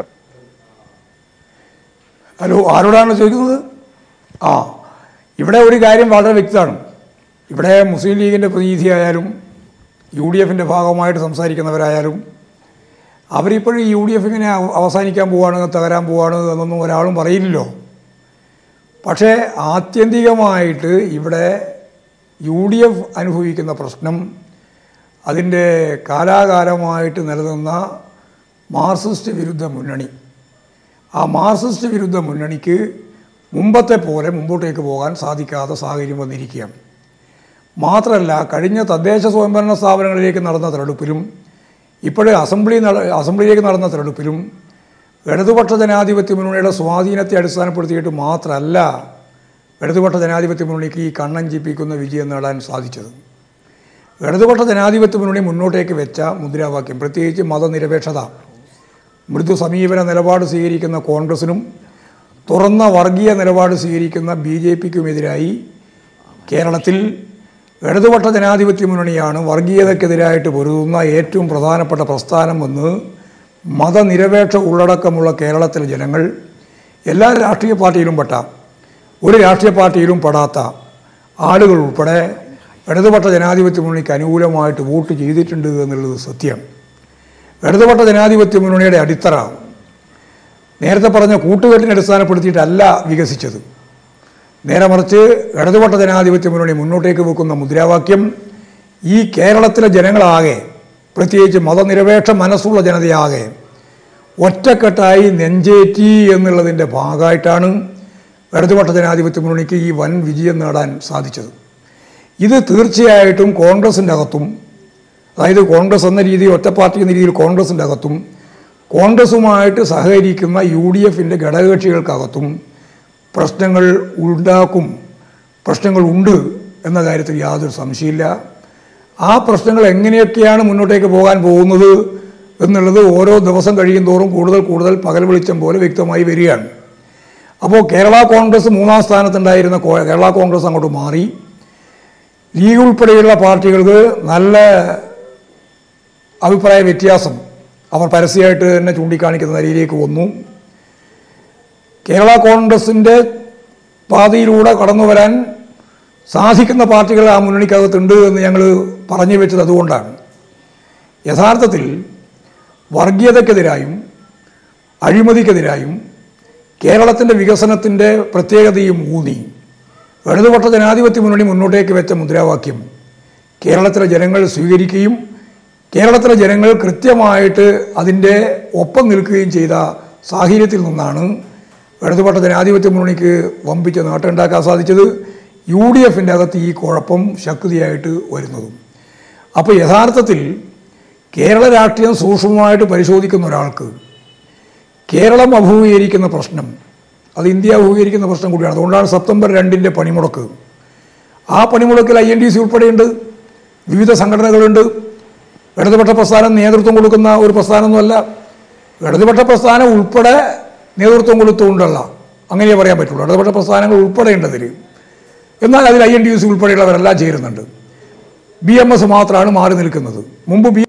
ഹലോ ആരോടാണ് ചോദിക്കുന്നത് ആ ഇവിടെ ഒരു കാര്യം വളരെ വ്യക്തമാണ് ഇവിടെ മുസ്ലിം ലീഗിൻ്റെ പ്രതിനിധിയായാലും യു ഡി എഫിൻ്റെ ഭാഗമായിട്ട് സംസാരിക്കുന്നവരായാലും അവരിപ്പോഴും യു ഡി എഫ് ഇങ്ങനെ അവ- അവസാനിക്കാൻ പോവാണ് തകരാൻ പോവാണ് എന്നൊന്നും ഒരാളും പറയില്ലല്ലോ പക്ഷേ ആത്യന്തികമായിട്ട് ഇവിടെ യു ഡി എഫ് അനുഭവിക്കുന്ന പ്രശ്നം അതിൻ്റെ കാലാകാലമായിട്ട് നിലനിന്ന മാർക്സിസ്റ്റ് വിരുദ്ധ മുന്നണി ആ മാർക്സിസ്റ്റ് വിരുദ്ധ മുന്നണിക്ക് മുമ്പത്തെ പോലെ മുമ്പോട്ടേക്ക് പോകാൻ സാധിക്കാത്ത സാഹചര്യം വന്നിരിക്കുകയാണ് മാത്രമല്ല കഴിഞ്ഞ തദ്ദേശ സ്വയംഭരണ സ്ഥാപനങ്ങളിലേക്ക് നടന്ന തെരഞ്ഞെടുപ്പിലും ഇപ്പോഴേ അസംബ്ലി നട അസംബ്ലിയിലേക്ക് നടന്ന തെരഞ്ഞെടുപ്പിലും ഇടതുപക്ഷ ജനാധിപത്യ മുന്നണിയുടെ സ്വാധീനത്തെ അടിസ്ഥാനപ്പെടുത്തിയിട്ട് മാത്രമല്ല ഇടതുപക്ഷ ജനാധിപത്യ മുന്നണിക്ക് ഈ കണ്ണഞ്ചിപ്പിക്കുന്ന വിജയം നേടാൻ സാധിച്ചത് ഇടതുപക്ഷ ജനാധിപത്യ മുന്നണി മുന്നോട്ടേക്ക് വെച്ച മുദ്രാവാക്യം പ്രത്യേകിച്ച് മതനിരപേക്ഷത മൃദു സമീപന നിലപാട് സ്വീകരിക്കുന്ന കോൺഗ്രസിനും തുറന്ന വർഗീയ നിലപാട് സ്വീകരിക്കുന്ന ബി ജെ പിക്കുമെതിരായി കേരളത്തിൽ ഇടതുപക്ഷ ജനാധിപത്യ മുന്നണിയാണ് വർഗീയതയ്ക്കെതിരായിട്ട് പൊരുതുന്ന ഏറ്റവും പ്രധാനപ്പെട്ട പ്രസ്ഥാനം എന്ന് മതനിരപേക്ഷ ഉള്ളടക്കമുള്ള കേരളത്തിലെ ജനങ്ങൾ എല്ലാ രാഷ്ട്രീയ പാർട്ടിയിലും പെട്ട ഒരു രാഷ്ട്രീയ പാർട്ടിയിലും പെടാത്ത ആളുകൾ ഉൾപ്പെടെ ഇടതുപക്ഷ ജനാധിപത്യ മുന്നണിക്ക് അനുകൂലമായിട്ട് വോട്ട് ചെയ്തിട്ടുണ്ട് എന്നുള്ളത് സത്യം ഇടതുപക്ഷ ജനാധിപത്യ മുന്നണിയുടെ അടിത്തറ നേരത്തെ പറഞ്ഞ കൂട്ടുകെട്ടിനെ അടിസ്ഥാനപ്പെടുത്തിയിട്ടല്ല വികസിച്ചത് നേരെ മറിച്ച് ഇടതുപക്ഷ ജനാധിപത്യ മുന്നണി മുന്നോട്ടേക്ക് വെക്കുന്ന മുദ്രാവാക്യം ഈ കേരളത്തിലെ ജനങ്ങളാകെ പ്രത്യേകിച്ച് മതനിരപേക്ഷ മനസ്സുള്ള ജനതയാകെ ഒറ്റക്കെട്ടായി നെഞ്ചേറ്റി എന്നുള്ളതിൻ്റെ ഭാഗമായിട്ടാണ് ഇടതുപക്ഷ ജനാധിപത്യ മുന്നണിക്ക് ഈ വൻ വിജയം നേടാൻ സാധിച്ചത് ഇത് തീർച്ചയായിട്ടും കോൺഗ്രസിൻ്റെ അകത്തും അതായത് കോൺഗ്രസ് എന്ന രീതിയിൽ ഒറ്റ പാർട്ടി എന്ന രീതിയിൽ കോൺഗ്രസിൻ്റെ അകത്തും കോൺഗ്രസുമായിട്ട് സഹകരിക്കുന്ന യു ഡി എഫിൻ്റെ ഘടകകക്ഷികൾക്കകത്തും പ്രശ്നങ്ങൾ ഉണ്ടാക്കും പ്രശ്നങ്ങൾ ഉണ്ട് എന്ന കാര്യത്തിൽ യാതൊരു സംശയമില്ല ആ പ്രശ്നങ്ങൾ എങ്ങനെയൊക്കെയാണ് മുന്നോട്ടേക്ക് പോകാൻ പോകുന്നത് എന്നുള്ളത് ഓരോ ദിവസം കഴിയും തോറും കൂടുതൽ കൂടുതൽ പകൽ വെളിച്ചം പോലെ വ്യക്തമായി വരികയാണ് അപ്പോൾ കേരള കോൺഗ്രസ് മൂന്നാം സ്ഥാനത്തുണ്ടായിരുന്ന കോ- കേരള കോൺഗ്രസ് അങ്ങോട്ട് മാറി ലീഗ് ഉൾപ്പെടെയുള്ള പാർട്ടികൾക്ക് നല്ല അഭിപ്രായ വ്യത്യാസം അവർ പരസ്യമായിട്ട് തന്നെ ചൂണ്ടിക്കാണിക്കുന്ന നിലയിലേക്ക് വന്നു കേരള കോൺഗ്രസിൻ്റെ പാതയിലൂടെ കടന്നു വരാൻ സാധിക്കുന്ന പാർട്ടികൾ ആ മുന്നണിക്കകത്തുണ്ട് എന്ന് ഞങ്ങൾ പറഞ്ഞു വെച്ചത് അതുകൊണ്ടാണ് യഥാർത്ഥത്തിൽ വർഗീയതയ്ക്കെതിരായും അഴിമതിക്കെതിരായും കേരളത്തിൻ്റെ വികസനത്തിൻ്റെ പ്രത്യേകതയും ഊന്നി ഇടതുപക്ഷ ജനാധിപത്യ മുന്നണി മുന്നോട്ടേക്ക് വെച്ച മുദ്രാവാക്യം കേരളത്തിലെ ജനങ്ങൾ സ്വീകരിക്കുകയും കേരളത്തിലെ ജനങ്ങൾ കൃത്യമായിട്ട് അതിൻ്റെ ഒപ്പം നിൽക്കുകയും ചെയ്ത സാഹചര്യത്തിൽ നിന്നാണ് ഇടതുപക്ഷ ജനാധിപത്യ മുന്നണിക്ക് വമ്പിച്ച നേട്ടമുണ്ടാക്കാൻ സാധിച്ചത് യു ഡി എഫിൻ്റെ അകത്ത് ഈ കുഴപ്പം ശക്തിയായിട്ട് വരുന്നതും അപ്പോൾ യഥാർത്ഥത്തിൽ കേരള രാഷ്ട്രീയം സൂക്ഷ്മമായിട്ട് പരിശോധിക്കുന്ന ഒരാൾക്ക് കേരളം അഭിമുഖീകരിക്കുന്ന പ്രശ്നം അത് ഇന്ത്യ അഭിമുഖീകരിക്കുന്ന പ്രശ്നം കൂടിയാണ് അതുകൊണ്ടാണ് സെപ്റ്റംബർ രണ്ടിൻ്റെ പണിമുടക്ക് ആ പണിമുടക്കിൽ ഐ എൻ ഡി സി ഉൾപ്പെടെയുണ്ട് വിവിധ സംഘടനകളുണ്ട് ഇടതുപക്ഷ പ്രസ്ഥാനം നേതൃത്വം കൊടുക്കുന്ന ഒരു പ്രസ്ഥാനമൊന്നുമല്ല ഇടതുപക്ഷ പ്രസ്ഥാനം ഉൾപ്പെടെ നേതൃത്വം കൊടുത്തുകൊണ്ടല്ല അങ്ങനെ പറയാൻ പറ്റുള്ളൂ ഇടതുപക്ഷ പ്രസ്ഥാനങ്ങൾ ഉൾപ്പെടെയുണ്ടതിൽ എന്നാൽ അതിൽ ഐ എൻ ഡി സി ഉൾപ്പെടെയുള്ളവരെല്ലാം ചേരുന്നുണ്ട് ബി എം എസ് മാത്രമാണ് മാറി നിൽക്കുന്നത് മുമ്പ് ബി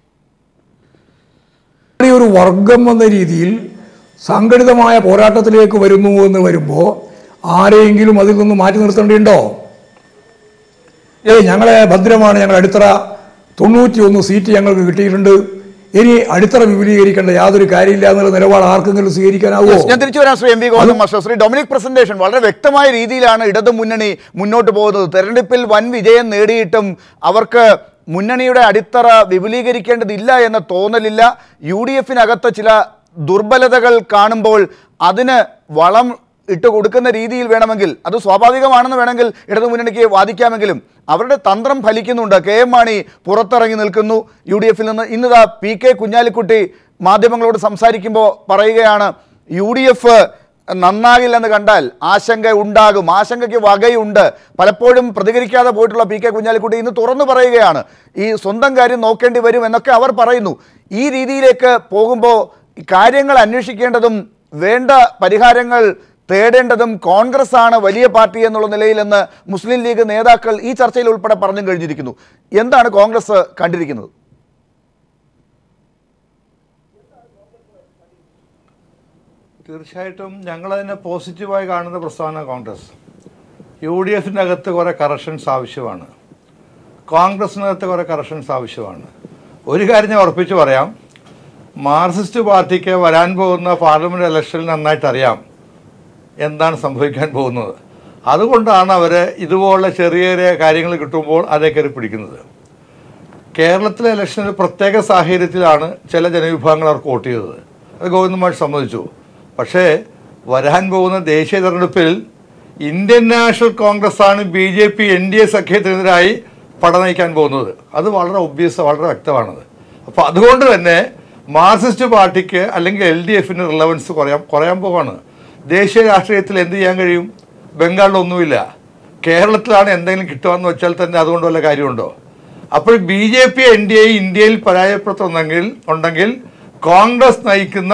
ഈ ഒരു വർഗം എന്ന രീതിയിൽ സംഘടിതമായ പോരാട്ടത്തിലേക്ക് വരുന്നു എന്ന് വരുമ്പോൾ ആരെയെങ്കിലും അതിൽ നിന്ന് മാറ്റി നിർത്തേണ്ടിയുണ്ടോ ഏയ് ഞങ്ങളെ ഭദ്രമാണ് ഞങ്ങൾ അടിത്തറ തൊണ്ണൂറ്റി ഒന്ന് സീറ്റ് ഞങ്ങൾക്ക് കിട്ടിയിട്ടുണ്ട് ഇനി അടിത്തറ വിപുലീകരിക്കേണ്ട യാതൊരു കാര്യമില്ല എന്നുള്ള നിലപാട് ആർക്കെങ്കിലും സ്വീകരിക്കാനാവോ ഞാൻ തിരിച്ചു വരാം Shri M V Govinda master Shri Dominic Presentation വളരെ വ്യക്തമായ രീതിയിലാണ് ഇടതു മുന്നണി മുന്നോട്ട് പോകുന്നത് തെരഞ്ഞെടുപ്പിൽ വൻ വിജയം നേടിയിട്ടും അവർക്ക് മുന്നണിയുടെ അടിത്തറ വിപുലീകരിക്കേണ്ടതില്ല എന്ന തോന്നലില്ല യു ഡി എഫിനകത്ത് ചില ദുർബലതകൾ കാണുമ്പോൾ അതിന് വളം ഇട്ട് കൊടുക്കുന്ന രീതിയിൽ വേണമെങ്കിൽ അത് സ്വാഭാവികമാണെന്ന് വേണമെങ്കിൽ ഇടതു മുന്നണിക്ക് വാദിക്കാമെങ്കിലും അവരുടെ തന്ത്രം ഫലിക്കുന്നുണ്ട് കെ എം മാണി പുറത്തിറങ്ങി നിൽക്കുന്നു യു ഡി എഫിൽ നിന്ന് ഇന്നിതാ പി കെ കുഞ്ഞാലിക്കുട്ടി മാധ്യമങ്ങളോട് സംസാരിക്കുമ്പോൾ പറയുകയാണ് യു ഡി എഫ് നന്നാകില്ലെന്ന് കണ്ടാൽ ആശങ്ക ഉണ്ടാകും ആശങ്കയ്ക്ക് വകയുണ്ട് പലപ്പോഴും പ്രതികരിക്കാതെ പോയിട്ടുള്ള പി കെ കുഞ്ഞാലിക്കുട്ടി ഇന്ന് തുറന്നു പറയുകയാണ് ഈ സ്വന്തം കാര്യം നോക്കേണ്ടി വരും എന്നൊക്കെ അവർ പറയുന്നു ഈ രീതിയിലേക്ക് പോകുമ്പോൾ ഈ കാര്യങ്ങൾ അന്വേഷിക്കേണ്ടതും വേണ്ട പരിഹാരങ്ങൾ തേടേണ്ടതും കോൺഗ്രസ് ആണ് വലിയ പാർട്ടി എന്നുള്ള നിലയിൽ എന്ന് മുസ്ലിം ലീഗ് നേതാക്കൾ ഈ ചർച്ചയിൽ ഉൾപ്പെടെ പറഞ്ഞു കഴിഞ്ഞിരിക്കുന്നു എന്താണ് കോൺഗ്രസ് കണ്ടിരിക്കുന്നത് തീർച്ചയായിട്ടും ഞങ്ങളതിനെ പോസിറ്റീവായി കാണുന്ന പ്രസ്ഥാന കോൺഗ്രസ് യു ഡി എഫിൻ്റെ അകത്ത് കുറേ കറക്ഷൻസ് ആവശ്യമാണ് കോൺഗ്രസിനകത്ത് കുറേ കറക്ഷൻസ് ആവശ്യമാണ് ഒരു കാര്യം ഞാൻ ഉറപ്പിച്ച് പറയാം മാർക്സിസ്റ്റ് പാർട്ടിക്ക് വരാൻ പോകുന്ന പാർലമെൻറ്റ് ഇലക്ഷനിൽ നന്നായിട്ട് അറിയാം എന്താണ് സംഭവിക്കാൻ പോകുന്നത് അതുകൊണ്ടാണ് അവർ ഇതുപോലുള്ള ചെറിയ ചെറിയ കാര്യങ്ങൾ കിട്ടുമ്പോൾ അതേ കയറി പിടിക്കുന്നത് കേരളത്തിലെ ഇലക്ഷനിൽ പ്രത്യേക സാഹചര്യത്തിലാണ് ചില ജനവിഭാഗങ്ങൾ അവർക്ക് വോട്ട് ചെയ്തത് അത് ഗോവിന്ദമാർ സമ്മതിച്ചു പക്ഷേ വരാൻ പോകുന്ന ദേശീയ തെരഞ്ഞെടുപ്പിൽ ഇന്ത്യൻ നാഷണൽ കോൺഗ്രസ് ആണ് B J P N D A സഖ്യത്തിനെതിരായി പട നയിക്കാൻ പോകുന്നത് അത് വളരെ ഒബ്വിയസ് വളരെ വ്യക്തമാണത് അപ്പോൾ അതുകൊണ്ട് തന്നെ മാർക്സിസ്റ്റ് പാർട്ടിക്ക് അല്ലെങ്കിൽ എൽ ഡി എഫിന് റിലവൻസ് കുറയാൻ കുറയാൻ പോവാണ് ദേശീയ രാഷ്ട്രീയത്തിൽ എന്ത് ചെയ്യാൻ കഴിയും ബംഗാളിലൊന്നുമില്ല കേരളത്തിലാണ് എന്തെങ്കിലും കിട്ടുകയെന്ന് വെച്ചാൽ തന്നെ അതുകൊണ്ട് വല്ല കാര്യമുണ്ടോ അപ്പോൾ B J P N D A ഇന്ത്യയിൽ പരാജയപ്പെടുത്തുന്നെങ്കിൽ ഉണ്ടെങ്കിൽ കോൺഗ്രസ് നയിക്കുന്ന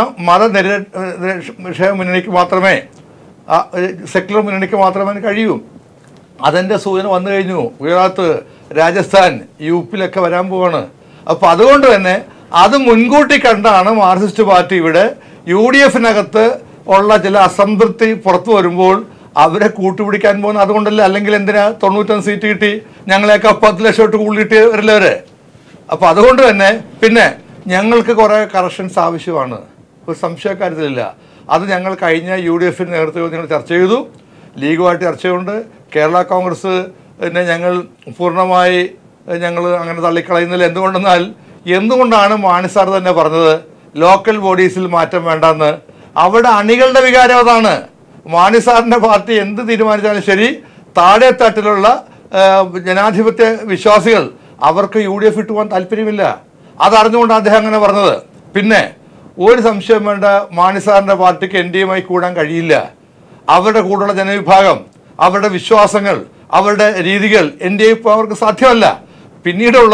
മതനിരപേക്ഷ മുന്നണിക്ക് മാത്രമേ ആ, ഏ, സെക്യുലർ മുന്നണിക്ക് മാത്രമേ കഴിയൂ അതിൻ്റെ സൂചന വന്നു കഴിഞ്ഞു ഗുജറാത്ത് രാജസ്ഥാൻ യു പിയിലൊക്കെ വരാൻ പോവാണ് അപ്പോൾ അതുകൊണ്ട് തന്നെ അത് മുൻകൂട്ടി കണ്ടാണ് മാർക്സിസ്റ്റ് പാർട്ടി ഇവിടെ യു ഡി എഫിനകത്ത് ഉള്ള ചില അസംതൃപ്തി പുറത്തു വരുമ്പോൾ അവരെ കൂട്ടുപിടിക്കാൻ പോകുന്ന അതുകൊണ്ടല്ല അല്ലെങ്കിൽ എന്തിനാ തൊണ്ണൂറ്റൊന്ന് സീറ്റ് കിട്ടി ഞങ്ങളെയൊക്കെ പത്ത് ലക്ഷം ഇട്ട് കൂടുതൽ കിട്ടിയവരല്ലേ അപ്പോൾ അതുകൊണ്ട് തന്നെ പിന്നെ ഞങ്ങൾക്ക് കുറേ കറക്ഷൻസ് ആവശ്യമാണ് ഒരു സംശയക്കാര്യത്തിലില്ല അത് ഞങ്ങൾ കഴിഞ്ഞ യു ഡി എഫിൻ്റെ നേതൃത്വത്തിൽ ഞങ്ങൾ ചർച്ച ചെയ്തു ലീഗുമായിട്ട് ചർച്ചയുണ്ട് കേരള കോൺഗ്രസ് പിന്നെ ഞങ്ങൾ പൂർണ്ണമായി ഞങ്ങൾ അങ്ങനെ തള്ളിക്കളയുന്നില്ല എന്തുകൊണ്ടെന്നാൽ എന്തുകൊണ്ടാണ് മാണി സാർ തന്നെ പറഞ്ഞത് ലോക്കൽ ബോഡീസിൽ മാറ്റം വേണ്ടെന്ന് അവിടെ അണികളുടെ വികാരം അതാണ് മാണി സാറിൻ്റെ പാർട്ടി എന്ത് തീരുമാനിച്ചാലും ശരി താഴെ തട്ടിലുള്ള ആ, ജനാധിപത്യ വിശ്വാസികൾ അവർക്ക് യു ഡി എഫ് ഇട്ട് പോകാൻ താല്പര്യമില്ല അതറിഞ്ഞുകൊണ്ടാണ് അദ്ദേഹം അങ്ങനെ പറഞ്ഞത് പിന്നെ ഒരു സംശയം വേണ്ട മാണി സാറിൻ്റെ പാർട്ടിക്ക് എൻ ഡി എമായി കൂടാൻ കഴിയില്ല അവരുടെ കൂടെയുള്ള ജനവിഭാഗം അവരുടെ വിശ്വാസങ്ങൾ അവരുടെ രീതികൾ എൻ ഡി എ അവർക്ക് സാധ്യമല്ല പിന്നീടുള്ളത്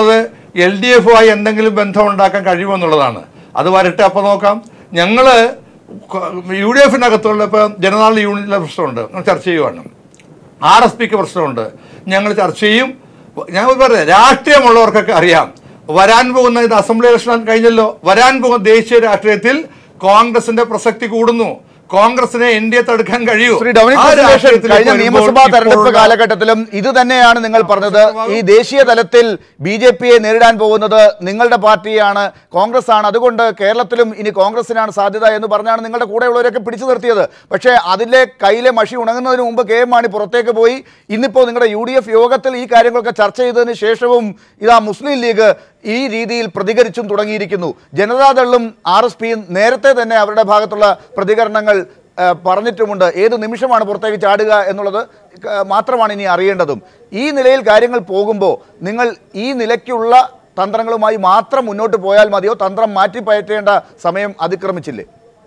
എൽ ഡി എഫുമായി എന്തെങ്കിലും ബന്ധം ഉണ്ടാക്കാൻ കഴിയുമെന്നുള്ളതാണ് അത് വരട്ടെ അപ്പോൾ നോക്കാം ഞങ്ങള് യു ഡി എഫിനകത്തുള്ള ഇപ്പം ജനതാദൾ യൂണിറ്റിലെ പ്രശ്നമുണ്ട് നമ്മൾ ചർച്ച ചെയ്യുവാണ് ആർ എസ് പിക്ക് പ്രശ്നമുണ്ട് ഞങ്ങൾ ചർച്ച ചെയ്യും ഞാൻ പറയാം രാഷ്ട്രീയമുള്ളവർക്കൊക്കെ അറിയാം വരാൻ പോകുന്ന ഇത് അസംബ്ലി ഇലക്ഷൻ കഴിഞ്ഞല്ലോ വരാൻ പോകുന്ന ദേശീയ രാഷ്ട്രീയത്തിൽ കോൺഗ്രസിന്റെ പ്രസക്തി കൂടുന്നു കോൺഗ്രസിനെ എൻ ഡി എ തടുക്കാൻ കഴിയൂ ശ്രീ ഡൊമിനിക് ആ കുര്യൻ, രാഷ്ട്രീയത്തിലേക്ക് കഴിഞ്ഞ വരുമ്പോൾ നിയമസഭാ തെരഞ്ഞെടുപ്പ് ഇപ്പോഴുള്ള- കാലഘട്ടത്തിലും ഇത് തന്നെയാണ് നിങ്ങൾ പറഞ്ഞത് ഈ ദേശീയ തലത്തിൽ ബി ജെ പിയെ നേരിടാൻ പോകുന്നത് നിങ്ങളുടെ പാർട്ടിയാണ് കോൺഗ്രസ് ആണ് അതുകൊണ്ട് കേരളത്തിലും ഇനി കോൺഗ്രസിനാണ് സാധ്യത എന്ന് പറഞ്ഞാണ് നിങ്ങളുടെ കൂടെയുള്ളവരൊക്കെ പിടിച്ചു നിർത്തിയത് പക്ഷേ അതിലെ കയ്യിലെ മഷി ഉണങ്ങുന്നതിന് മുമ്പ് കെ എം മാണി പുറത്തേക്ക് പോയി ഇന്നിപ്പോൾ നിങ്ങളുടെ യു ഡി എഫ് യോഗത്തിൽ ഈ കാര്യങ്ങളൊക്കെ ചർച്ച ചെയ്തതിന് ശേഷവും ഇതാ മുസ്ലിം ലീഗ് ഈ രീതിയിൽ പ്രതികരിച്ചും തുടങ്ങിയിരിക്കുന്നു ജനതാദളും ആർ എസ് പിയും നേരത്തെ തന്നെ അവരുടെ ഭാഗത്തുള്ള പ്രതികരണങ്ങൾ ആ, പറഞ്ഞിട്ടുമുണ്ട് ഏത് നിമിഷമാണ് പുറത്തേക്ക് ചാടുക എന്നുള്ളത് ക- മാത്രമാണ് ഇനി അറിയേണ്ടതും ഈ നിലയിൽ കാര്യങ്ങൾ പോകുമ്പോൾ നിങ്ങൾ ഈ നിലയ്ക്കുള്ള തന്ത്രങ്ങളുമായി മാത്രം മുന്നോട്ട് പോയാൽ മതിയോ തന്ത്രം മാറ്റി പയറ്റേണ്ട സമയം അതിക്രമിച്ചില്ലേ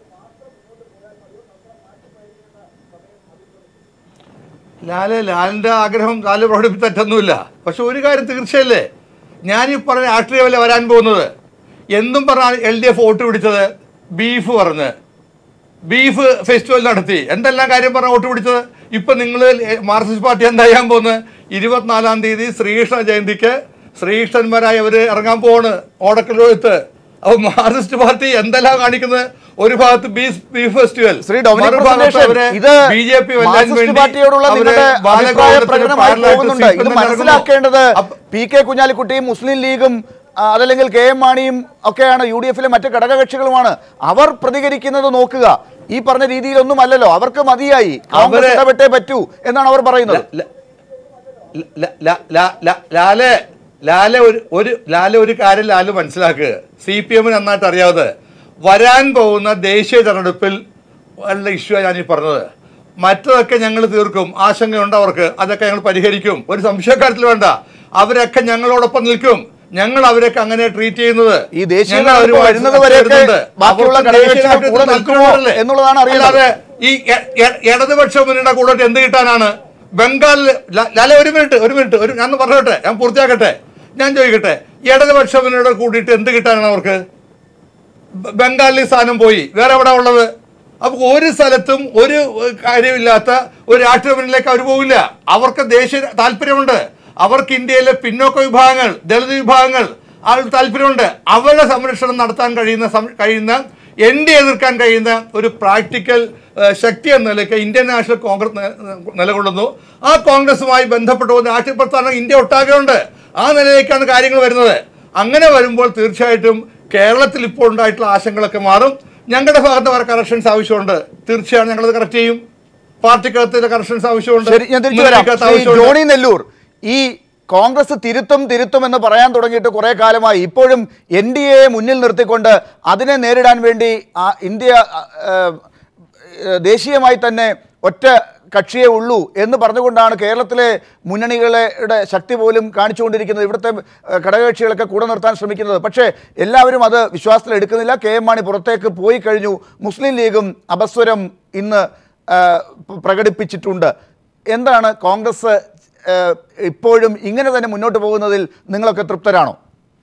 ലാല് ലാലിന്റെ ആഗ്രഹം ലാല് പ്രകടിപ്പിച്ച തെറ്റൊന്നുമില്ല പക്ഷെ ഒരു കാര്യം തീർച്ചയല്ലേ ഞാനീ പറഞ്ഞ രാഷ്ട്രീയമല്ല വരാൻ പോകുന്നത് എന്തും പറഞ്ഞാൽ എൽ ഡി എഫ് വോട്ട് പിടിച്ചത് ബീഫ് പറഞ്ഞ് ബീഫ് ഫെസ്റ്റിവൽ നടത്തി എന്തെല്ലാം കാര്യം പറഞ്ഞ വോട്ട് പിടിച്ചത് ഇപ്പൊ നിങ്ങൾ മാർക്സിസ്റ്റ് പാർട്ടി എന്താ ചെയ്യാൻ പോകുന്നത് ഇരുപത്തിനാലാം തീയതി ശ്രീകൃഷ്ണ ജയന്തിക്ക് ശ്രീകൃഷ്ണന്മാരായി അവര് ഇറങ്ങാൻ പോവാണ് ഓടക്കലോഴത്ത് അപ്പൊ മാർക്സിസ്റ്റ് പാർട്ടി എന്തെല്ലാം കാണിക്കുന്നത് ഒരു ഭാഗത്ത് beef beef festival Shri Dominic മറുഭാഗത്ത് പ്രസന്റേഷൻ, അവര് ഇത് ബി ജെ പി വെല്ലാൻ മാർക്സിസ്റ്റ് വേണ്ടി പാർട്ടിയോടുള്ള അവര് നിങ്ങളുടെ അഭിപ്രായ ബാലഗോകുലത്തിന് പ്രകടനമായി പാരലായിട്ട് പോകുന്നുണ്ട് ഇത് സീറ്റ് മനസ്സിലാക്കേണ്ടത് അപ്പ- പി കെ കുഞ്ഞാലിക്കുട്ടിയും മുസ്ലിം ലീഗും ആ, അതല്ലെങ്കിൽ കെ എം മാണിയും ഒക്കെയാണ് യു ഡി എഫിലെ മറ്റ് ഘടകകക്ഷികളുമാണ് അവർ പ്രതികരിക്കുന്നത് നോക്കുക ഈ പറഞ്ഞ രീതിയിലൊന്നും അല്ലല്ലോ അവർക്ക് മതിയായി കോൺഗ്രസ് അവര് ഇടപെട്ടേ പറ്റൂ എന്നാണ് അവർ പറയുന്നത് ല- ല- ല- ല- ല- ല- ലാലെ ലാലെ ഒരു ഒരു ലാലെ ഒരു കാര്യം ലാല് മനസ്സിലാക്കുക സി പി എമ്മിന് നന്നായിട്ട് അറിയാവുന്നത് വരാൻ പോകുന്ന ദേശീയ തെരഞ്ഞെടുപ്പിൽ ഉള്ള ഇഷ്യൂ ഞാൻ ഈ പറഞ്ഞത് മറ്റതൊക്കെ ഞങ്ങൾ തീർക്കും ആശങ്കയുണ്ട് അവർക്ക് അതൊക്കെ ഞങ്ങൾ പരിഹരിക്കും ഒരു സംശയക്കാര്യത്തിൽ വേണ്ട അവരൊക്കെ ഞങ്ങളോടൊപ്പം നിൽക്കും ഞങ്ങൾ അവരൊക്കെ അങ്ങനെ ട്രീറ്റ് ചെയ്യുന്നത് ഈ ദേശീയ ഞങ്ങൾ തെരഞ്ഞെടുപ്പ് അവരുമായി വരുന്നത് വരെയൊക്കെ ചേരുന്നുണ്ട്. ബാക്കിയുള്ള അവർക്ക് ഘടകകക്ഷികൾ ദേശീയ രാഷ്ട്രീയത്തിൽ കൂടെ നിൽക്കുമോ താല്പര്യമുള്ളവരല്ലേ? എന്നുള്ളതാണ് അറിയേണ്ടത്. അല്ലാതെ ഈ എ- എ- ഇടതുപക്ഷ മുന്നണിയുടെ കൂടെ എന്ത് കിട്ടാനാണ് ബംഗാളിൽ ല- ലാല ഒരു മിനിറ്റ് ഒരു മിനിറ്റ് ഒരു ഞാൻ ഒന്ന് പറഞ്ഞോട്ടെ ഞാൻ പൂർത്തിയാക്കട്ടെ ഞാൻ ചോദിക്കട്ടെ ഇടതുപക്ഷ മുന്നണിയുടെ കൂടിയിട്ട് എന്ത് കിട്ടാനാണ് അവർക്ക് ബ- ബംഗാളിൽ സ്ഥാനം പോയി വേറെ എവിടെ ഉള്ളത് അപ്പൊ ഒരു സ്ഥലത്തും ഒരു ഏഹ്, കാര്യമില്ലാത്ത ഒരു രാഷ്ട്രീയ മുന്നിലേക്ക് അവർ പോകില്ല അവർക്ക് ദേശീയ താല്പര്യമുണ്ട് അവർക്ക് ഇന്ത്യയിലെ പിന്നോക്ക വിഭാഗങ്ങൾ ദളിത് വിഭാഗങ്ങൾ ആ ഒരു താല്പര്യമുണ്ട് അവരുടെ സംരക്ഷണം നടത്താൻ കഴിയുന്ന സം- കഴിയുന്ന എൻ ഡി എതിർക്കാൻ കഴിയുന്ന ഒരു പ്രാക്ടിക്കൽ ഏഹ്, ശക്തി എന്ന നിലയ്ക്ക് ഇന്ത്യൻ നാഷണൽ കോൺഗ്രസ് നെ- നിലകൊള്ളുന്നു ആ കോൺഗ്രസുമായി ബന്ധപ്പെട്ട ഒരു രാഷ്ട്രീയ പ്രസ്ഥാനം ഇന്ത്യ ഒട്ടാകെ ഉണ്ട് ആ നിലയിലേക്കാണ് കാര്യങ്ങൾ വരുന്നത് അങ്ങനെ വരുമ്പോൾ തീർച്ചയായിട്ടും കേരളത്തിൽ ഇപ്പോൾ ഉണ്ടായിട്ടുള്ള ആശങ്കകളൊക്കെ മാറും ഞങ്ങളുടെ ഭാഗത്ത് വരെ കറക്ഷൻസ് ആവശ്യമുണ്ട് തീർച്ചയായും ഞങ്ങളത് കറക്റ്റ് ചെയ്യും പാർട്ടിക്കകത്ത് കറക്ഷൻസ് ആവശ്യമുണ്ട് ശരി ഞാൻ തിരിച്ചു വരാം മുന്നണിക്കകത്ത് ശ്രീ ആവശ്യമുണ്ട്. ജോണി നെല്ലൂർ ഈ കോൺഗ്രസ് തിരുത്തും തിരുത്തും എന്ന് പറയാൻ തുടങ്ങിയിട്ട് കുറെ കാലമായി ഇപ്പോഴും എൻ ഡി എയെ മുന്നിൽ നിർത്തിക്കൊണ്ട് അതിനെ നേരിടാൻ വേണ്ടി ആ ഇന്ത്യ ആ, ആ, ദേശീയമായി തന്നെ ഒറ്റ കക്ഷിയേ ഉള്ളൂ എന്ന് പറഞ്ഞുകൊണ്ടാണ് കേരളത്തിലെ മുന്നണികളുടെ ശക്തി പോലും കാണിച്ചുകൊണ്ടിരിക്കുന്നത് ഇവിടുത്തെ ആ, ഘടകകക്ഷികളൊക്കെ കൂടെ നിർത്താൻ ശ്രമിക്കുന്നത് പക്ഷേ എല്ലാവരും അത് വിശ്വാസത്തിൽ എടുക്കുന്നില്ല കെ എം മാണി പുറത്തേക്ക് പോയി കഴിഞ്ഞു മുസ്ലിം ലീഗും അപസ്വരം ഇന്ന് ആ, പ- പ്രകടിപ്പിച്ചിട്ടുണ്ട് എന്താണ് കോൺഗ്രസ് ആ, ഇപ്പോഴും ഇങ്ങനെ തന്നെ മുന്നോട്ട് പോകുന്നതിൽ നിങ്ങളൊക്കെ തൃപ്തരാണോ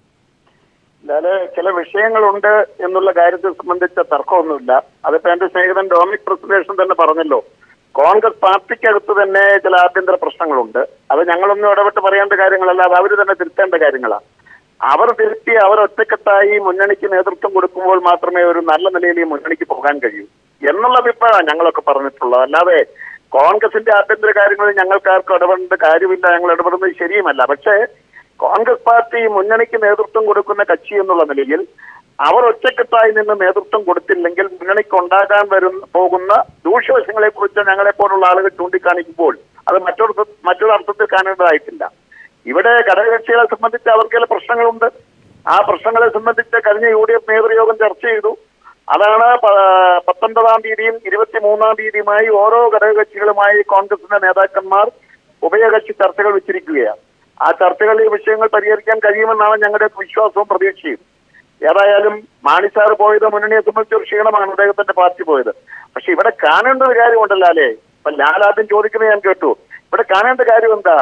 ഞാന് ചില വിഷയങ്ങളുണ്ട് എന്നുള്ള കാര്യത്തെ സംബന്ധിച്ച തർക്കമൊന്നുമില്ല അതിപ്പോ എന്റെ സ്നേഹിതൻ ഡൊമിനിക് പ്രസന്റേഷൻ തന്നെ പറഞ്ഞല്ലോ കോൺഗ്രസ് പാർട്ടിക്കകത്ത് തന്നെ ചില ആഭ്യന്തര പ്രശ്നങ്ങളുണ്ട് അത് ഞങ്ങളൊന്നും ഇടപെട്ട് പറയേണ്ട കാര്യങ്ങളല്ല അത് അവർ തന്നെ തിരുത്തേണ്ട കാര്യങ്ങളാണ് അവർ തിരുത്തി അവർ ഒറ്റക്കെട്ടായി മുന്നണിക്ക് നേതൃത്വം കൊടുക്കുമ്പോൾ മാത്രമേ ഒരു നല്ല നിലയിൽ ഈ മുന്നണിക്ക് പോകാൻ കഴിയൂ എന്നുള്ള അഭിപ്രായമാണ് ഞങ്ങളൊക്കെ പറഞ്ഞിട്ടുള്ളത് അല്ലാതെ കോൺഗ്രസിന്റെ ആഭ്യന്തര കാര്യങ്ങളിൽ ഞങ്ങൾക്ക് ആർക്കും ഇടപെടേണ്ട കാര്യമില്ല ഞങ്ങൾ ഇടപെടുന്നത് ശരിയുമല്ല പക്ഷേ കോൺഗ്രസ് പാർട്ടി മുന്നണിക്ക് നേതൃത്വം കൊടുക്കുന്ന കക്ഷി എന്നുള്ള നിലയിൽ അവർ ഒറ്റക്കെട്ടായി നിന്ന് നേതൃത്വം കൊടുത്തില്ലെങ്കിൽ മുന്നണിക്ക് ഉണ്ടാകാൻ വരുന്ന പോകുന്ന ദൂഷ്യവശങ്ങളെ കുറിച്ച് ഞങ്ങളെ പോലുള്ള ആളുകൾ ചൂണ്ടിക്കാണിക്കുമ്പോൾ അത് മറ്റൊരു മറ്റൊരു അർത്ഥത്തിൽ കാണേണ്ടതായിട്ടില്ല ഇവിടെ ഘടകകക്ഷികളെ സംബന്ധിച്ച് അവർക്ക് ചില പ്രശ്നങ്ങളുണ്ട് ആ പ്രശ്നങ്ങളെ സംബന്ധിച്ച് കഴിഞ്ഞ യു ഡി എഫ് നേതൃയോഗം ചർച്ച ചെയ്തു അതാണ് പ- പത്തൊൻപതാം തീയതിയും ഇരുപത്തിമൂന്നാം തീയതിയുമായി ഓരോ ഘടകകക്ഷികളുമായി കോൺഗ്രസിന്റെ നേതാക്കന്മാർ ഉഭയകക്ഷി ചർച്ചകൾ വെച്ചിരിക്കുകയാണ് ആ ചർച്ചകളിൽ ഈ വിഷയങ്ങൾ പരിഹരിക്കാൻ കഴിയുമെന്നാണ് ഞങ്ങളുടെ വിശ്വാസവും പ്രതീക്ഷയും ഏതായാലും മാണി സാർ പോയത് മുന്നണിയെ സംബന്ധിച്ച് ഒരു ക്ഷീണമാണ് അദ്ദേഹത്തിന്റെ പാർട്ടി പോയത് പക്ഷെ ഇവിടെ കാണേണ്ട ഒരു കാര്യമുണ്ടല്ലോ അല്ലേ ഇപ്പൊ ലാൽ ആദ്യം ചോദിക്കുന്നത് ഞാൻ കേട്ടു ഇവിടെ കാണേണ്ട കാര്യം എന്താ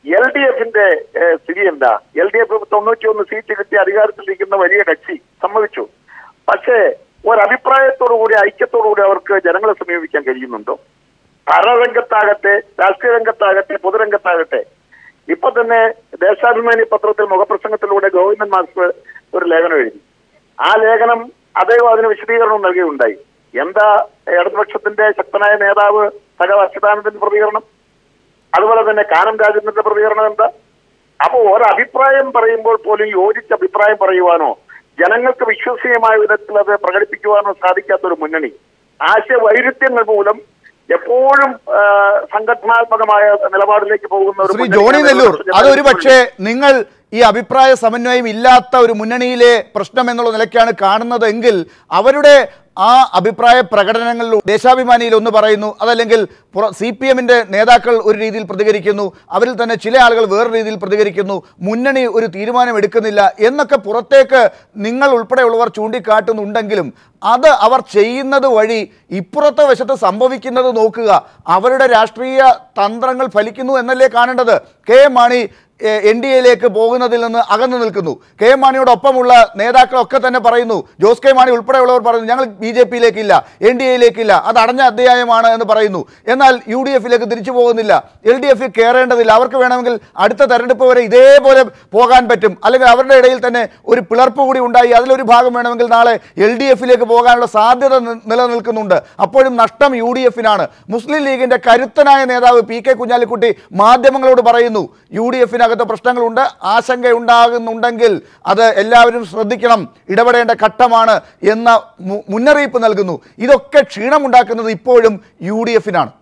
എൽ ഡി എഫിന്റെ സ്ഥിതി എന്താ എൽ ഡി എഫ് തൊണ്ണൂറ്റി ഒന്ന് സീറ്റ് കിട്ടി അധികാരത്തിലിരിക്കുന്ന വലിയ കക്ഷി സമ്മതിച്ചു പക്ഷേ ഒരഭിപ്രായത്തോടു കൂടി ഐക്യത്തോടു കൂടി അവർക്ക് ജനങ്ങളെ സമീപിക്കാൻ കഴിയുന്നുണ്ടോ ഭരണരംഗത്താകട്ടെ രാഷ്ട്രീയ രംഗത്താകട്ടെ പൊതുരംഗത്താകട്ടെ ഇപ്പൊ തന്നെ ദേശാഭിമാനി പത്രത്തിൽ മുഖപ്രസംഗത്തിലൂടെ ഗോവിന്ദൻ മാസ്റ്റർ ഒരു ലേഖനം എഴുതി ആ ലേഖനം അദ്ദേഹം അതിന് വിശദീകരണം നൽകുകയുണ്ടായി എന്താ ഇടതുപക്ഷത്തിന്റെ ശക്തനായ നേതാവ് സഹ അച്യുതാനന്ദന്റെ പ്രതികരണം അതുപോലെ തന്നെ കാനം രാജേന്ദ്രന്റെ പ്രതികരണം എന്താ അപ്പൊ ഒരഭിപ്രായം പറയുമ്പോൾ പോലും യോജിച്ച അഭിപ്രായം പറയുവാനോ ജനങ്ങൾക്ക് വിശ്വസനീയമായ വിധത്തിൽ അത് പ്രകടിപ്പിക്കുവാനോ സാധിക്കാത്ത ഒരു മുന്നണി ആശയ വൈരുദ്ധ്യങ്ങൾ മൂലം എപ്പോഴും ആ, സംഘടനാത്മകമായ നിലപാടിലേക്ക് പോകുന്ന ഒരു ശ്രീ മുന്നണിയാണ് ജോണി നെല്ലൂർ ഇടതുപക്ഷ അതൊരു പക്ഷേ ജനാധിപത്യ നിങ്ങൾ ഈ അഭിപ്രായ സമന്വയം ഇല്ലാത്ത ഒരു മുന്നണിയിലെ പ്രശ്നം എന്നുള്ള നിലയ്ക്കാണ് കാണുന്നതെങ്കിൽ അവരുടെ ആ അഭിപ്രായ പ്രകടനങ്ങളിൽ ദേശാഭിമാനിയിൽ ഒന്ന് പറയുന്നു അതല്ലെങ്കിൽ സി പി എമ്മിൻ്റെ നേതാക്കൾ ഒരു രീതിയിൽ പ്രതികരിക്കുന്നു അവരിൽ തന്നെ ചില ആളുകൾ വേറെ രീതിയിൽ പ്രതികരിക്കുന്നു മുന്നണി ഒരു തീരുമാനം എടുക്കുന്നില്ല എന്നൊക്കെ പുറത്തേക്ക് നിങ്ങൾ ഉൾപ്പെടെയുള്ളവർ ചൂണ്ടിക്കാട്ടുന്നുണ്ടെങ്കിലും അത് അവർ ചെയ്യുന്നത് വഴി ഇപ്പുറത്തെ വശത്ത് സംഭവിക്കുന്നത് നോക്കുക അവരുടെ രാഷ്ട്രീയ തന്ത്രങ്ങൾ ഫലിക്കുന്നു എന്നല്ലേ കാണേണ്ടത് K M Mani N D എയിലേക്ക് പോകുന്നതിൽ നിന്ന് അകന്നു നിൽക്കുന്നു കെ എം മാണിയോടൊപ്പമുള്ള നേതാക്കളൊക്കെ തന്നെ പറയുന്നു ജോസ് കെ മാണി ഉൾപ്പെടെയുള്ളവർ പറയുന്നു ഞങ്ങൾ ബി ജെ പിയിലേക്കില്ല എൻ ഡി എയിലേക്കില്ല അത് അടഞ്ഞ അധ്യായമാണ് എന്ന് പറയുന്നു എന്നാൽ യു ഡി എഫിലേക്ക് തിരിച്ചു പോകുന്നില്ല എൽ ഡി എഫിൽ കയറേണ്ടതില്ല അവർക്ക് വേണമെങ്കിൽ അടുത്ത തെരഞ്ഞെടുപ്പ് വരെ ഇതേപോലെ പോകാൻ പറ്റും അല്ലെങ്കിൽ അവരുടെ ഇടയിൽ തന്നെ ഒരു പിളർപ്പ് കൂടി ഉണ്ടായി അതിലൊരു ഭാഗം വേണമെങ്കിൽ നാളെ എൽ ഡി എഫിലേക്ക് പോകാനുള്ള സാധ്യത നി- നിലനിൽക്കുന്നുണ്ട് അപ്പോഴും നഷ്ടം യു ഡി എഫിനാണ് മുസ്ലിം ലീഗിന്റെ കരുത്തനായ നേതാവ് പി കെ കുഞ്ഞാലിക്കുട്ടി മാധ്യമങ്ങളോട് പറയുന്നു യു ഡി എഫിനകത്ത് പ്രശ്നങ്ങളുണ്ട് ആശങ്കയുണ്ടാകുന്നുണ്ടെങ്കിൽ അത് എല്ലാവരും ശ്രദ്ധിക്കണം ഇടപെടേണ്ട ഘട്ടമാണ് എന്ന മു- മുന്നറിയിപ്പ് നൽകുന്നു ഇതൊക്കെ ക്ഷീണമുണ്ടാക്കുന്നത് ഇപ്പോഴും യു ഡി എഫിനാണ്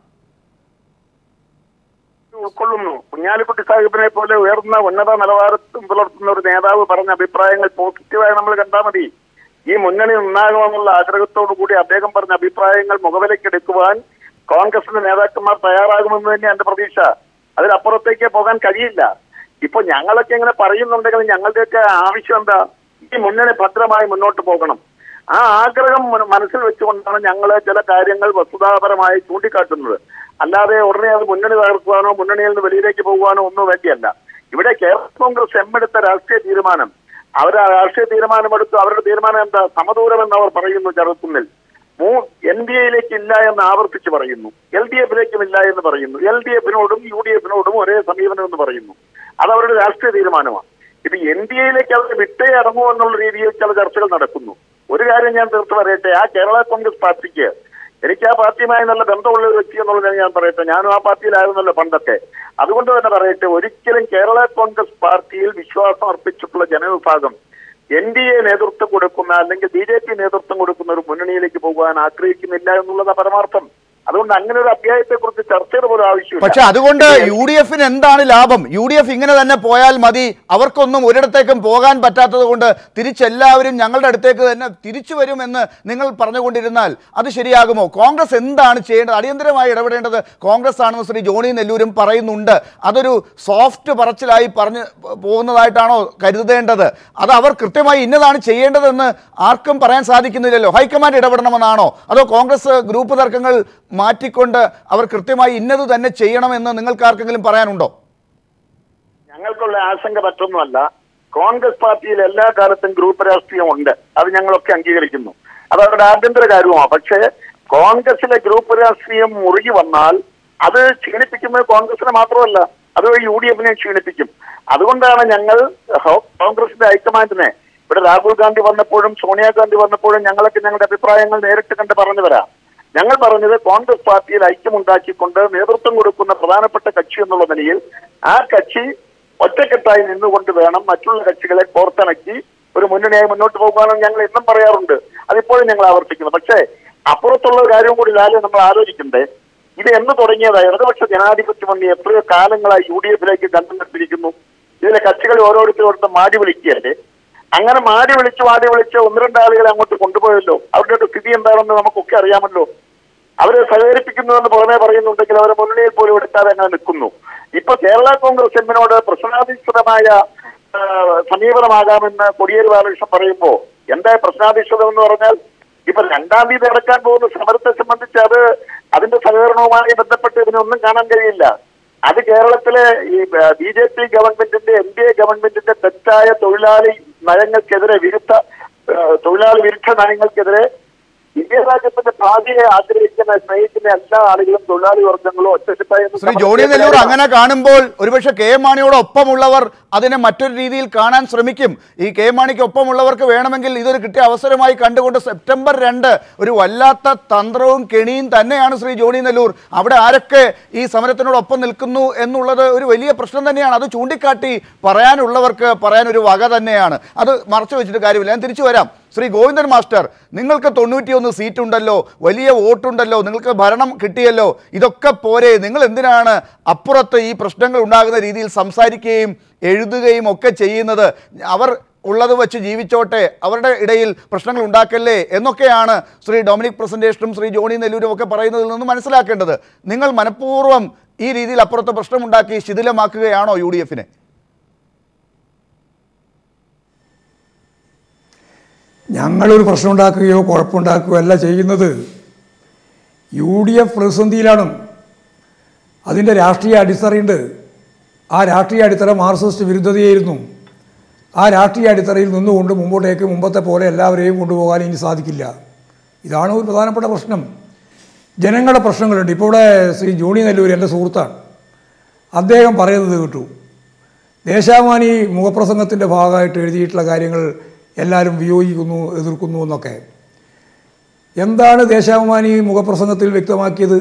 ഉൾക്കൊള്ളുന്നു കുഞ്ഞാലിക്കുട്ടി സാഹിബിനെ പോലെ ഉയർന്ന ഉന്നത നിലവാരത്തും പുലർത്തുന്ന ഒരു നേതാവ് പറഞ്ഞ അഭിപ്രായങ്ങൾ പോസിറ്റീവായി നമ്മൾ കണ്ടാൽ മതി ഈ മുന്നണി ഉണ്ടാകണമെന്നുള്ള ആഗ്രഹത്തോടു കൂടി അദ്ദേഹം പറഞ്ഞ അഭിപ്രായങ്ങൾ മുഖവിലക്കെടുക്കുവാൻ കോൺഗ്രസിന്റെ നേതാക്കന്മാർ തയ്യാറാകുമെന്ന് തന്നെ എന്റെ പ്രതീക്ഷ അതിലപ്പുറത്തേക്ക് പോകാൻ കഴിയില്ല ഇപ്പൊ ഞങ്ങളൊക്കെ ഇങ്ങനെ പറയുന്നുണ്ടെങ്കിൽ ഞങ്ങളുടെയൊക്കെ ആവശ്യം എന്താ ഈ മുന്നണി ഭദ്രമായി മുന്നോട്ട് പോകണം ആ ആഗ്രഹം മന- മനസ്സിൽ വെച്ചുകൊണ്ടാണ് ഞങ്ങൾ ചില കാര്യങ്ങൾ വസ്തുതാപരമായി ചൂണ്ടിക്കാട്ടുന്നത് അല്ലാതെ ഉടനെ അത് മുന്നണി തകർക്കുവാനോ മുന്നണിയിൽ നിന്ന് വെളിയിലേക്ക് പോകുവാനോ ഒന്നും വേണ്ടിയല്ല ഇവിടെ കേരള കോൺഗ്രസ് എം എടുത്ത രാഷ്ട്രീയ തീരുമാനം അവർ ആ രാഷ്ട്രീയ തീരുമാനമെടുത്തു അവരുടെ തീരുമാനം എന്താ സമദൂരം എന്ന് അവർ പറയുന്നു ചെറുക്കുന്നിൽ മൂ എൻ ഡി എയിലേക്ക് ഇല്ല എന്ന് ആവർത്തിച്ച് പറയുന്നു എൽ ഡി എഫിലേക്കും ഇല്ല എന്ന് പറയുന്നു എൽ ഡി എഫിനോടും യു ഡി എഫിനോടും ഒരേ സമീപനം എന്ന് പറയുന്നു അത് അവരുടെ രാഷ്ട്രീയ തീരുമാനമാണ് ഇത് എൻ ഡി എയിലേക്ക് അവർ വിട്ടേ അടങ്ങുമോ എന്നുള്ള രീതിയിൽ ചില ചർച്ചകൾ നടക്കുന്നു ഒരു കാര്യം ഞാൻ തീർത്ത് പറയട്ടെ ആ കേരള കോൺഗ്രസ് പാർട്ടിക്ക് എനിക്ക് ആ പാർട്ടിയുമായി നല്ല ബന്ധമുള്ള ഒരു വ്യക്തി എന്നുള്ളത് ഞാൻ പറയട്ടെ ഞാനും ആ പാർട്ടിയിലായിരുന്നല്ലോ പണ്ടൊക്കെ അതുകൊണ്ട് തന്നെ പറയട്ടെ ഒരിക്കലും കേരള കോൺഗ്രസ് പാർട്ടിയിൽ വിശ്വാസം അർപ്പിച്ചിട്ടുള്ള ജനവിഭാഗം എൻ ഡി എ നേതൃത്വം കൊടുക്കുന്ന അല്ലെങ്കിൽ ബി ജെ പി നേതൃത്വം കൊടുക്കുന്ന ഒരു മുന്നണിയിലേക്ക് പോകാൻ ആഗ്രഹിക്കുന്നില്ല എന്നുള്ളത് പരമാർത്ഥം അതുകൊണ്ട് അങ്ങനെ ഒരു അധ്യായത്തെ കുറിച്ച് ചർച്ചയുടെ പോലും ആവശ്യമില്ല പക്ഷെ അതുകൊണ്ട് യു ഡി എഫിന് എന്താണ് ലാഭം യു ഡി എഫ് ഇങ്ങനെ തന്നെ പോയാൽ മതി അവർക്കൊന്നും ഒരിടത്തേക്കും പോകാൻ പറ്റാത്തത് കൊണ്ട് തിരിച്ചെല്ലാവരും ഞങ്ങളുടെ അടുത്തേക്ക് തന്നെ തിരിച്ചു വരുമെന്ന് നിങ്ങൾ പറഞ്ഞുകൊണ്ടിരുന്നാൽ അത് ശരിയാകുമോ കോൺഗ്രസ് എന്താണ് ചെയ്യേണ്ടത് അടിയന്തരമായി ഇടപെടേണ്ടത് കോൺഗ്രസ് ആണെന്ന് ശ്രീ ജോണി നെല്ലൂരും പറയുന്നുണ്ട് അതൊരു സോഫ്റ്റ് പറച്ചിലായി പറഞ്ഞ് പോകുന്നതായിട്ടാണോ കരുതേണ്ടത് അത് അവർ കൃത്യമായി ഇന്നതാണ് ചെയ്യേണ്ടതെന്ന് ആർക്കും പറയാൻ സാധിക്കുന്നില്ലല്ലോ ഹൈക്കമാൻഡ് ഇടപെടണമെന്നാണോ അതോ കോൺഗ്രസ് ഗ്രൂപ്പ് തർക്കങ്ങൾ മാറ്റിക്കൊണ്ട് അവർ കൃത്യമായി ഇന്നത് തന്നെ ചെയ്യണമെന്ന് നിങ്ങൾക്ക് ആർക്കെങ്കിലും പറയാനുണ്ടോ ഞങ്ങൾക്കുള്ള ആശങ്ക മറ്റൊന്നുമല്ല കോൺഗ്രസ് പാർട്ടിയിൽ എല്ലാ കാലത്തും ഗ്രൂപ്പ് രാഷ്ട്രീയം ഉണ്ട് അത് ഞങ്ങളൊക്കെ അംഗീകരിക്കുന്നു അത് അവരുടെ ആഭ്യന്തര കാര്യമാണ് പക്ഷേ കോൺഗ്രസിലെ ഗ്രൂപ്പ് രാഷ്ട്രീയം മുറുകി വന്നാൽ അത് ക്ഷീണിപ്പിക്കുന്നത് കോൺഗ്രസിനെ മാത്രമല്ല അത് യു ഡി എഫിനെ ക്ഷീണിപ്പിക്കും അതുകൊണ്ടാണ് ഞങ്ങൾ ഹോ- കോൺഗ്രസിന്റെ ഹൈക്കമാൻഡിനെ ഇവിടെ രാഹുൽ ഗാന്ധി വന്നപ്പോഴും സോണിയാഗാന്ധി വന്നപ്പോഴും ഞങ്ങളൊക്കെ ഞങ്ങളുടെ അഭിപ്രായങ്ങൾ നേരിട്ട് കണ്ട് പറഞ്ഞു വരാം ഞങ്ങൾ പറഞ്ഞത് കോൺഗ്രസ് പാർട്ടിയിൽ ഐക്യമുണ്ടാക്കിക്കൊണ്ട് നേതൃത്വം കൊടുക്കുന്ന പ്രധാനപ്പെട്ട കക്ഷി എന്നുള്ള നിലയിൽ ആ കക്ഷി ഒറ്റക്കെട്ടായി നിന്നുകൊണ്ട് വേണം മറ്റുള്ള കക്ഷികളെ കോർത്തിണക്കി ഒരു മുന്നണിയായി മുന്നോട്ട് പോകാമെന്ന് ഞങ്ങൾ എന്നും പറയാറുണ്ട് അതിപ്പോഴും ഞങ്ങൾ ആവർത്തിക്കുന്നു പക്ഷേ അപ്പുറത്തുള്ള ഒരു കാര്യം കൂടി ലാലെ നമ്മൾ ആലോചിക്കണ്ടേ ഇത് എന്ന് തുടങ്ങിയതാ ഇടതുപക്ഷ ജനാധിപത്യ മുന്നണി എത്രയോ കാലങ്ങളായി യു ഡി എഫിലേക്ക് കണ്ടുപിടിച്ചിരിക്കുന്നു ഇതിലെ കക്ഷികളെ ഓരോരുത്തരോടുത്ത് മാടി വിളിക്കുകയല്ലേ അങ്ങനെ മാടി വിളിച്ച് മാടി വിളിച്ച് ഒന്ന് രണ്ട് ആളുകളെ അങ്ങോട്ട് കൊണ്ടുപോയല്ലോ അവരുടെ സ്ഥിതി എന്താണെന്ന് നമുക്കൊക്കെ അറിയാമല്ലോ അവരെ സഹകരിപ്പിക്കുന്നുവെന്ന് പുറമെ പറയുന്നുണ്ടെങ്കിൽ അവരെ മുന്നണിയിൽ പോലും എടുക്കാതെ അങ്ങനെ നിൽക്കുന്നു ഇപ്പൊ കേരള കോൺഗ്രസ് എമ്മിനോട് പ്രശ്നാധിഷ്ഠിതമായ ആ, സമീപനമാകാമെന്ന് കൊടിയേരി ബാലകൃഷ്ണൻ പറയുമ്പോ എന്താ പ്രശ്നാധിഷ്ഠിതം എന്ന് പറഞ്ഞാൽ ഇപ്പൊ രണ്ടാം തീയതി നടക്കാൻ പോകുന്ന സമരത്തെ സംബന്ധിച്ച് അത് അതിന്റെ സഹകരണവുമായി ബന്ധപ്പെട്ട് ഇതിനൊന്നും കാണാൻ കഴിയില്ല അത് കേരളത്തിലെ ഈ ബി ജെ പി ഗവൺമെന്റിന്റെ എൻ ഡി എ ഗവൺമെന്റിന്റെ തെറ്റായ തൊഴിലാളി നയങ്ങൾക്കെതിരെ വിരുദ്ധ ഏഹ്, തൊഴിലാളി വിരുദ്ധ നയങ്ങൾക്കെതിരെ ഇന്ത്യ രാജ്യത്തിന്റെ ഭാവിയെ ആഗ്രഹിക്കുന്ന സ്നേഹിക്കുന്ന എല്ലാ ആളുകളും തൊഴിലാളി വർഗങ്ങളും ഒറ്റക്കെട്ടായി നിന്ന് ശ്രീ ജോണി നെല്ലൂർ അങ്ങനെ കാണുമ്പോൾ ഒരുപക്ഷെ കെ എം മാണിയോടൊപ്പമുള്ളവർ അതിനെ മറ്റൊരു രീതിയിൽ കാണാൻ ശ്രമിക്കും ഈ കെ എം മാണിക്ക് ഒപ്പമുള്ളവർക്ക് വേണമെങ്കിൽ ഇതൊരു കിട്ടിയ അവസരമായി കണ്ടുകൊണ്ട് സെപ്റ്റംബർ രണ്ട് ഒരു വല്ലാത്ത തന്ത്രവും കെണിയും തന്നെയാണ് ശ്രീ ജോണി നെല്ലൂർ അവിടെ ആരൊക്കെ ഈ സമരത്തിനോടൊപ്പം നിൽക്കുന്നു എന്നുള്ളത് ഒരു വലിയ പ്രശ്നം തന്നെയാണ് അത് ചൂണ്ടിക്കാട്ടി പറയാനുള്ളവർക്ക് പറയാൻ ഒരു വക തന്നെയാണ് അത് മറച്ചു വെച്ചിട്ട് കാര്യമില്ല ഞാൻ തിരിച്ചു വരാം ശ്രീ ഗോവിന്ദൻ മാസ്റ്റർ നിങ്ങൾക്ക് തൊണ്ണൂറ്റിയൊന്ന് സീറ്റ് ഉണ്ടല്ലോ വലിയ വോട്ടുണ്ടല്ലോ നിങ്ങൾക്ക് ഭരണം കിട്ടിയല്ലോ ഇതൊക്കെ പോരെ നിങ്ങൾ എന്തിനാണ് അപ്പുറത്ത് ഈ പ്രശ്നങ്ങൾ ഉണ്ടാകുന്ന രീതിയിൽ സംസാരിക്കുകയും എഴുതുകയും ഒക്കെ ചെയ്യുന്നത് അവർ ഉള്ളത് വെച്ച് ജീവിച്ചോട്ടെ അവരുടെ ഇടയിൽ പ്രശ്നങ്ങൾ ഉണ്ടാക്കല്ലേ എന്നൊക്കെയാണ് ശ്രീ ഡൊമിനിക് പ്രസന്റേഷനും ശ്രീ ജോണി നെല്ലൂരും ഒക്കെ പറയുന്നതിൽ നിന്ന് മനസ്സിലാക്കേണ്ടത് നിങ്ങൾ മനഃപൂർവ്വം ഈ രീതിയിൽ അപ്പുറത്ത് പ്രശ്നമുണ്ടാക്കി ശിഥിലമാക്കുകയാണോ യു ഡി എഫിനെ ഞങ്ങളൊരു പ്രശ്നം ഉണ്ടാക്കുകയോ കുഴപ്പമുണ്ടാക്കുകയോ അല്ല ചെയ്യുന്നത് യു ഡി എഫ് പ്രതിസന്ധിയിലാണ് അതിൻ്റെ രാഷ്ട്രീയ അടിത്തറയുണ്ട് ആ രാഷ്ട്രീയ അടിത്തറ മാർക്സിസ്റ്റ് വിരുദ്ധതയായിരുന്നു ആ രാഷ്ട്രീയ അടിത്തറയിൽ നിന്നുകൊണ്ട് മുമ്പോട്ടേക്ക് മുമ്പത്തെ പോലെ എല്ലാവരെയും കൊണ്ടുപോകാൻ ഇനി സാധിക്കില്ല ഇതാണ് ഒരു പ്രധാനപ്പെട്ട പ്രശ്നം ജനങ്ങളുടെ പ്രശ്നങ്ങളുണ്ട് ഇപ്പോൾ ഇവിടെ ശ്രീ ജോണി നെല്ലൂർ എൻ്റെ സുഹൃത്താണ് അദ്ദേഹം പറയുന്നത് കേട്ടു ദേശാമാനി മുഖപ്രസംഗത്തിൻ്റെ ഭാഗമായിട്ട് എഴുതിയിട്ടുള്ള കാര്യങ്ങൾ എല്ലാവരും വിയോജിക്കുന്നു എതിർക്കുന്നു എന്നൊക്കെ എന്താണ് ദേശാഭിമാനി മുഖപ്രസംഗത്തിൽ വ്യക്തമാക്കിയത്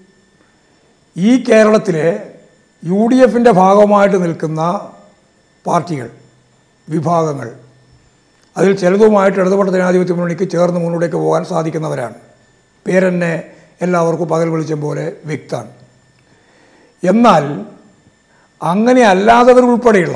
ഈ കേരളത്തിലെ യു ഡി എഫിൻ്റെ ഭാഗമായിട്ട് നിൽക്കുന്ന പാർട്ടികൾ വിഭാഗങ്ങൾ അതിൽ ചിലതുമായിട്ട് ഇടതുപക്ഷ ജനാധിപത്യ മുന്നണിക്ക് ചേർന്ന് മുന്നോട്ടേക്ക് പോകാൻ സാധിക്കുന്നവരാണ് പേരെന്നെ എല്ലാവർക്കും പകൽ വെളിച്ചം പോലെ വ്യക്തമാണ് എന്നാൽ അങ്ങനെ അല്ലാത്തവരുൾപ്പെടെയുള്ള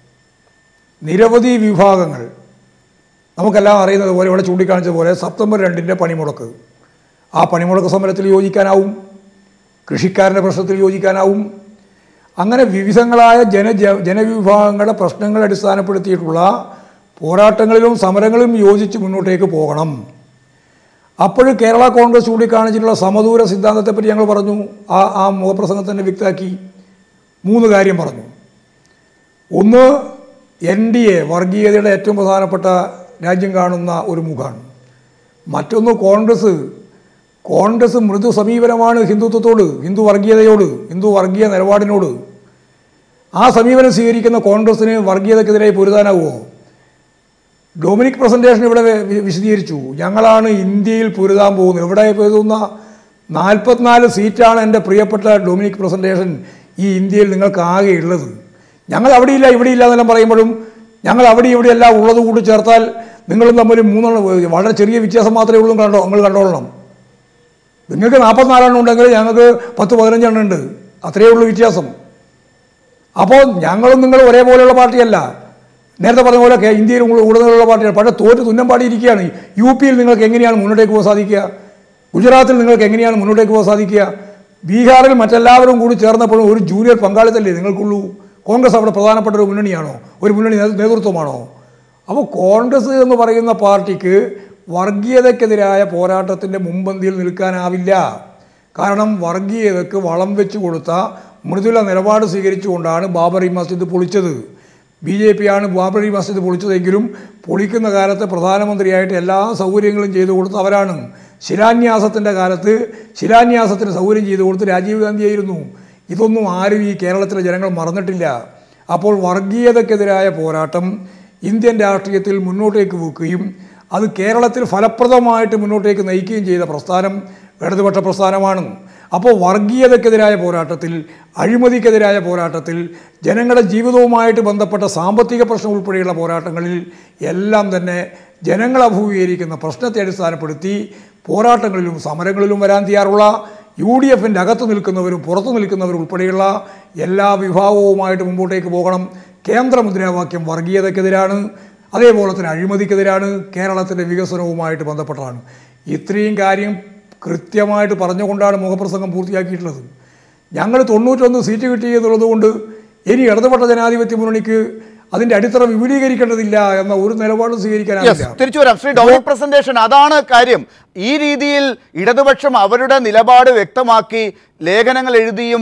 നിരവധി വിഭാഗങ്ങൾ നമുക്കെല്ലാം അറിയുന്നത് പോലെ ഇവിടെ ചൂണ്ടിക്കാണിച്ച പോലെ സെപ്റ്റംബർ രണ്ടിൻ്റെ പണിമുടക്ക് ആ പണിമുടക്ക് സമരത്തിൽ യോജിക്കാനാവും കൃഷിക്കാരൻ്റെ പ്രശ്നത്തിൽ യോജിക്കാനാവും അങ്ങനെ വിവിധങ്ങളായ ജന ജ- ജനവിഭാഗങ്ങളുടെ പ്രശ്നങ്ങൾ അടിസ്ഥാനപ്പെടുത്തിയിട്ടുള്ള പോരാട്ടങ്ങളിലും സമരങ്ങളിലും യോജിച്ച് മുന്നോട്ടേക്ക് പോകണം അപ്പോൾ കേരള കോൺഗ്രസ് ചൂണ്ടിക്കാണിച്ചിട്ടുള്ള സമദൂര സിദ്ധാന്തത്തെപ്പറ്റി ഞങ്ങൾ പറഞ്ഞു ആ ആ മുഖപ്രസംഗം തന്നെ വ്യക്തമാക്കി മൂന്ന് കാര്യം പറഞ്ഞു ഒന്ന് എൻ ഡി എ വർഗീയതയുടെ ഏറ്റവും പ്രധാനപ്പെട്ട രാജ്യം കാണുന്ന ഒരു മുഖമാണ് മറ്റൊന്ന് കോൺഗ്രസ് കോൺഗ്രസ് മൃദു സമീപനമാണ് ഹിന്ദുത്വത്തോട് ഹിന്ദു വർഗീയതയോട് ഹിന്ദു വർഗീയ നിലപാടിനോട് ആ സമീപനം സ്വീകരിക്കുന്ന കോൺഗ്രസ്സിന് വർഗീയതക്കെതിരെ പൊരുതാനാവുമോ ഡൊമിനിക് പ്രസന്റേഷൻ ഇവിടെ വി- വിശദീകരിച്ചു ഞങ്ങളാണ് ഇന്ത്യയിൽ പൊരുതാൻ പോകുന്നത് എവിടെ പൊരുതുന്ന നാൽപ്പത്തിനാല് സീറ്റാണ് എൻ്റെ പ്രിയപ്പെട്ട ഡൊമിനിക് പ്രസന്റേഷൻ ഈ ഇന്ത്യയിൽ നിങ്ങൾക്ക് ആകെ ഉള്ളത് ഞങ്ങൾ അവിടെയില്ല ഇവിടെയില്ല എന്നെല്ലാം പറയുമ്പോഴും ഞങ്ങൾ അവിടെ ഇവിടെയെല്ലാം ഉള്ളത് കൂടി ചേർത്താൽ നിങ്ങളും തമ്മിൽ മൂന്നെണ്ണം വളരെ ചെറിയ വ്യത്യാസം മാത്രമേ ഉള്ളൂ കണ്ടോ നിങ്ങൾ കണ്ടോളണം നിങ്ങൾക്ക് നാൽപ്പത്തിനാലെണ്ണം ഉണ്ടെങ്കിൽ ഞങ്ങൾക്ക് പത്ത് പതിനഞ്ചെണ്ണം ഉണ്ട് അത്രയേ ഉള്ളൂ വ്യത്യാസം അപ്പോൾ ഞങ്ങളും നിങ്ങളും ഒരേപോലെയുള്ള പാർട്ടിയല്ല നേരത്തെ പറഞ്ഞ പോലെ കേ- ഇന്ത്യയിൽ കൂടുതലുള്ള പാർട്ടിയാണ് പക്ഷേ തോറ്റ് തുന്നം പാടിയിരിക്കുകയാണ് യു പിയിൽ നിങ്ങൾക്ക് എങ്ങനെയാണ് മുന്നോട്ടേക്ക് പോകാൻ സാധിക്കുക ഗുജറാത്തിൽ നിങ്ങൾക്ക് എങ്ങനെയാണ് മുന്നോട്ടേക്ക് പോകാൻ സാധിക്കുക ബീഹാറിൽ മറ്റെല്ലാവരും കൂടി ചേർന്നപ്പോഴും ഒരു ജൂനിയർ പങ്കാളിത്തല്ലേ നിങ്ങൾക്കുള്ളൂ കോൺഗ്രസ് അവിടെ പ്രധാനപ്പെട്ട ഒരു മുന്നണിയാണോ ഒരു മുന്നണി നേ- നേതൃത്വമാണോ അപ്പോൾ കോൺഗ്രസ് എന്ന് പറയുന്ന പാർട്ടിക്ക് വർഗീയതയ്ക്കെതിരായ പോരാട്ടത്തിൻ്റെ മുൻപന്തിയിൽ നിൽക്കാനാവില്ല കാരണം വർഗീയതയ്ക്ക് വളം വെച്ച് കൊടുത്ത മൃദുല നിലപാട് സ്വീകരിച്ചുകൊണ്ടാണ് ബാബറി മസ്ജിദ് പൊളിച്ചത് ബി ജെ പി ആണ് ബാബറി മസ്ജിദ് പൊളിച്ചതെങ്കിലും പൊളിക്കുന്ന കാലത്ത് പ്രധാനമന്ത്രിയായിട്ട് എല്ലാ സൗകര്യങ്ങളും ചെയ്തു കൊടുത്ത അവരാണ് ശിലാന്യാസത്തിൻ്റെ കാലത്ത് ശിലാന്യാസത്തിന് സൗകര്യം ചെയ്തു കൊടുത്ത് രാജീവ് ഗാന്ധിയായിരുന്നു ഇതൊന്നും ആരും ഈ കേരളത്തിലെ ജനങ്ങൾ മറന്നിട്ടില്ല അപ്പോൾ വർഗീയതയ്ക്കെതിരായ പോരാട്ടം ഇന്ത്യൻ രാഷ്ട്രീയത്തിൽ മുന്നോട്ടേക്ക് വെക്കുകയും അത് കേരളത്തിൽ ഫലപ്രദമായിട്ട് മുന്നോട്ടേക്ക് നയിക്കുകയും ചെയ്ത പ്രസ്ഥാനം ഇടതുപക്ഷ പ്രസ്ഥാനമാണ് അപ്പോൾ വർഗീയതയ്ക്കെതിരായ പോരാട്ടത്തിൽ അഴിമതിക്കെതിരായ പോരാട്ടത്തിൽ ജനങ്ങളുടെ ജീവിതവുമായിട്ട് ബന്ധപ്പെട്ട സാമ്പത്തിക പ്രശ്നം ഉൾപ്പെടെയുള്ള പോരാട്ടങ്ങളിൽ എല്ലാം തന്നെ ജനങ്ങൾ അഭിമുഖീകരിക്കുന്ന പ്രശ്നത്തെ അടിസ്ഥാനപ്പെടുത്തി പോരാട്ടങ്ങളിലും സമരങ്ങളിലും വരാൻ തയ്യാറുള്ള യു ഡി എഫിൻ്റെ അകത്ത് നിൽക്കുന്നവരും പുറത്തു നിൽക്കുന്നവരും ഉൾപ്പെടെയുള്ള എല്ലാ വിഭാഗവുമായിട്ട് മുമ്പോട്ടേക്ക് പോകണം കേന്ദ്ര മുദ്രാവാക്യം വർഗീയതയ്ക്കെതിരാണ് അതേപോലെ തന്നെ അഴിമതിക്കെതിരാണ് കേരളത്തിൻ്റെ വികസനവുമായിട്ട് ബന്ധപ്പെട്ടതാണ് ഇത്രയും കാര്യം കൃത്യമായിട്ട് പറഞ്ഞുകൊണ്ടാണ് മുഖപ്രസംഗം പൂർത്തിയാക്കിയിട്ടുള്ളത് ഞങ്ങൾ തൊണ്ണൂറ്റൊന്ന് സീറ്റ് കിട്ടി എന്നുള്ളത് കൊണ്ട് ഇനി ഇടതുപക്ഷ ജനാധിപത്യ മുന്നണിക്ക് അതിൻ്റെ അടിത്തറ വിപുലീകരിക്കേണ്ടതില്ല എന്ന ഒരു നിലപാടും യെസ് സ്വീകരിക്കാനാവില്ല തിരിച്ചു വരാം ശ്രീ ഡൊമിനിക് പ്രസന്റേഷൻ അതാണ് കാര്യം ഈ രീതിയിൽ ഇടതുപക്ഷം അവരുടെ നിലപാട് വ്യക്തമാക്കി ലേഖനങ്ങൾ എഴുതിയും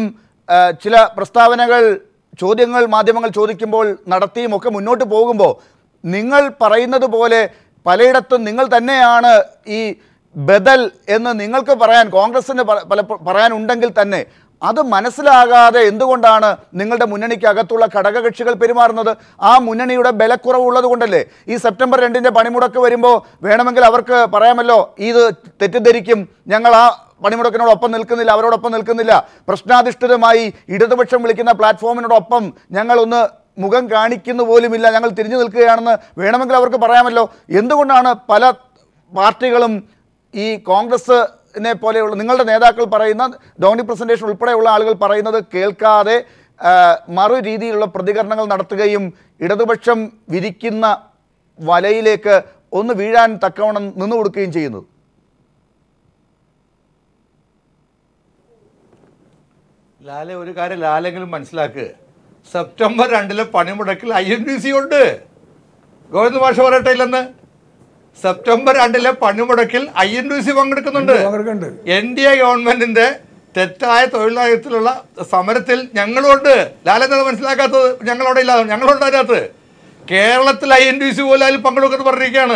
ആ, ചില പ്രസ്താവനകൾ ചോദ്യങ്ങൾ മാധ്യമങ്ങൾ ചോദിക്കുമ്പോൾ നടത്തിയും ഒക്കെ മുന്നോട്ട് പോകുമ്പോൾ നിങ്ങൾ പറയുന്നത് പോലെ പലയിടത്തും നിങ്ങൾ തന്നെയാണ് ഈ ബദൽ എന്ന് നിങ്ങൾക്ക് പറയാൻ കോൺഗ്രസിന് പല പല പറയാനുണ്ടെങ്കിൽ തന്നെ അത് മനസ്സിലാകാതെ എന്തുകൊണ്ടാണ് നിങ്ങളുടെ മുന്നണിക്ക് അകത്തുള്ള ഘടകകക്ഷികൾ പെരുമാറുന്നത് ആ മുന്നണിയുടെ ബലക്കുറവുള്ളത് കൊണ്ടല്ലേ ഈ സെപ്റ്റംബർ രണ്ടിൻ്റെ പണിമുടക്ക് വരുമ്പോൾ വേണമെങ്കിൽ അവർക്ക് പറയാമല്ലോ ഇത് തെറ്റിദ്ധരിക്കും ഞങ്ങൾ ആ പണിമുടക്കിനോടൊപ്പം നിൽക്കുന്നില്ല അവരോടൊപ്പം നിൽക്കുന്നില്ല പ്രശ്നാധിഷ്ഠിതമായി ഇടതുപക്ഷം വിളിക്കുന്ന പ്ലാറ്റ്ഫോമിനോടൊപ്പം ഞങ്ങളൊന്ന് മുഖം കാണിക്കുന്നു പോലുമില്ല ഞങ്ങൾ തിരിഞ്ഞു നിൽക്കുകയാണെന്ന് വേണമെങ്കിൽ അവർക്ക് പറയാമല്ലോ എന്തുകൊണ്ടാണ് പല പാർട്ടികളും ഈ കോൺഗ്രസിനെ പോലെയുള്ള നിങ്ങളുടെ നേതാക്കൾ പറയുന്ന ഡോണി പ്രസന്റേഷൻ ഉൾപ്പെടെയുള്ള ആളുകൾ പറയുന്നത് കേൾക്കാതെ ആ, മറു രീതിയിലുള്ള പ്രതികരണങ്ങൾ നടത്തുകയും ഇടതുപക്ഷം വിരിക്കുന്ന വലയിലേക്ക് ഒന്ന് വീഴാൻ തക്കവണ്ണം നിന്നു കൊടുക്കുകയും ചെയ്യുന്നത് ലാലെ ഒരു കാര്യം ലാലെങ്കിലും മനസ്സിലാക്ക് സെപ്റ്റംബർ രണ്ടിലെ പണിമുടക്കിൽ ഐ എൻ ഡി സി ഉണ്ട് ഗോവിന്ദ ഭാഷ പറയട്ടെ ഇല്ലെന്ന് സെപ്റ്റംബർ രണ്ടിലെ പണിമുടക്കിൽ ഐ എൻ ഡി സി പങ്കെടുക്കുന്നുണ്ട് പങ്കെടുക്കുന്നുണ്ട്. എൻ ഡി എ ഗവൺമെന്റിന്റെ തെറ്റായ തൊഴിലാളിത്തത്തിലുള്ള സമരത്തിൽ ഞങ്ങളുണ്ട് ലാലെന്താണ് മനസ്സിലാക്കാത്തത് ഞങ്ങളവിടെ ഇല്ല ഞങ്ങളുണ്ട് അതിനകത്ത് കേരളത്തിൽ ഐ എൻ ഡി സി പോലും അതിൽ പങ്കെടുക്കുമെന്ന് പറഞ്ഞിരിക്കുകയാണ്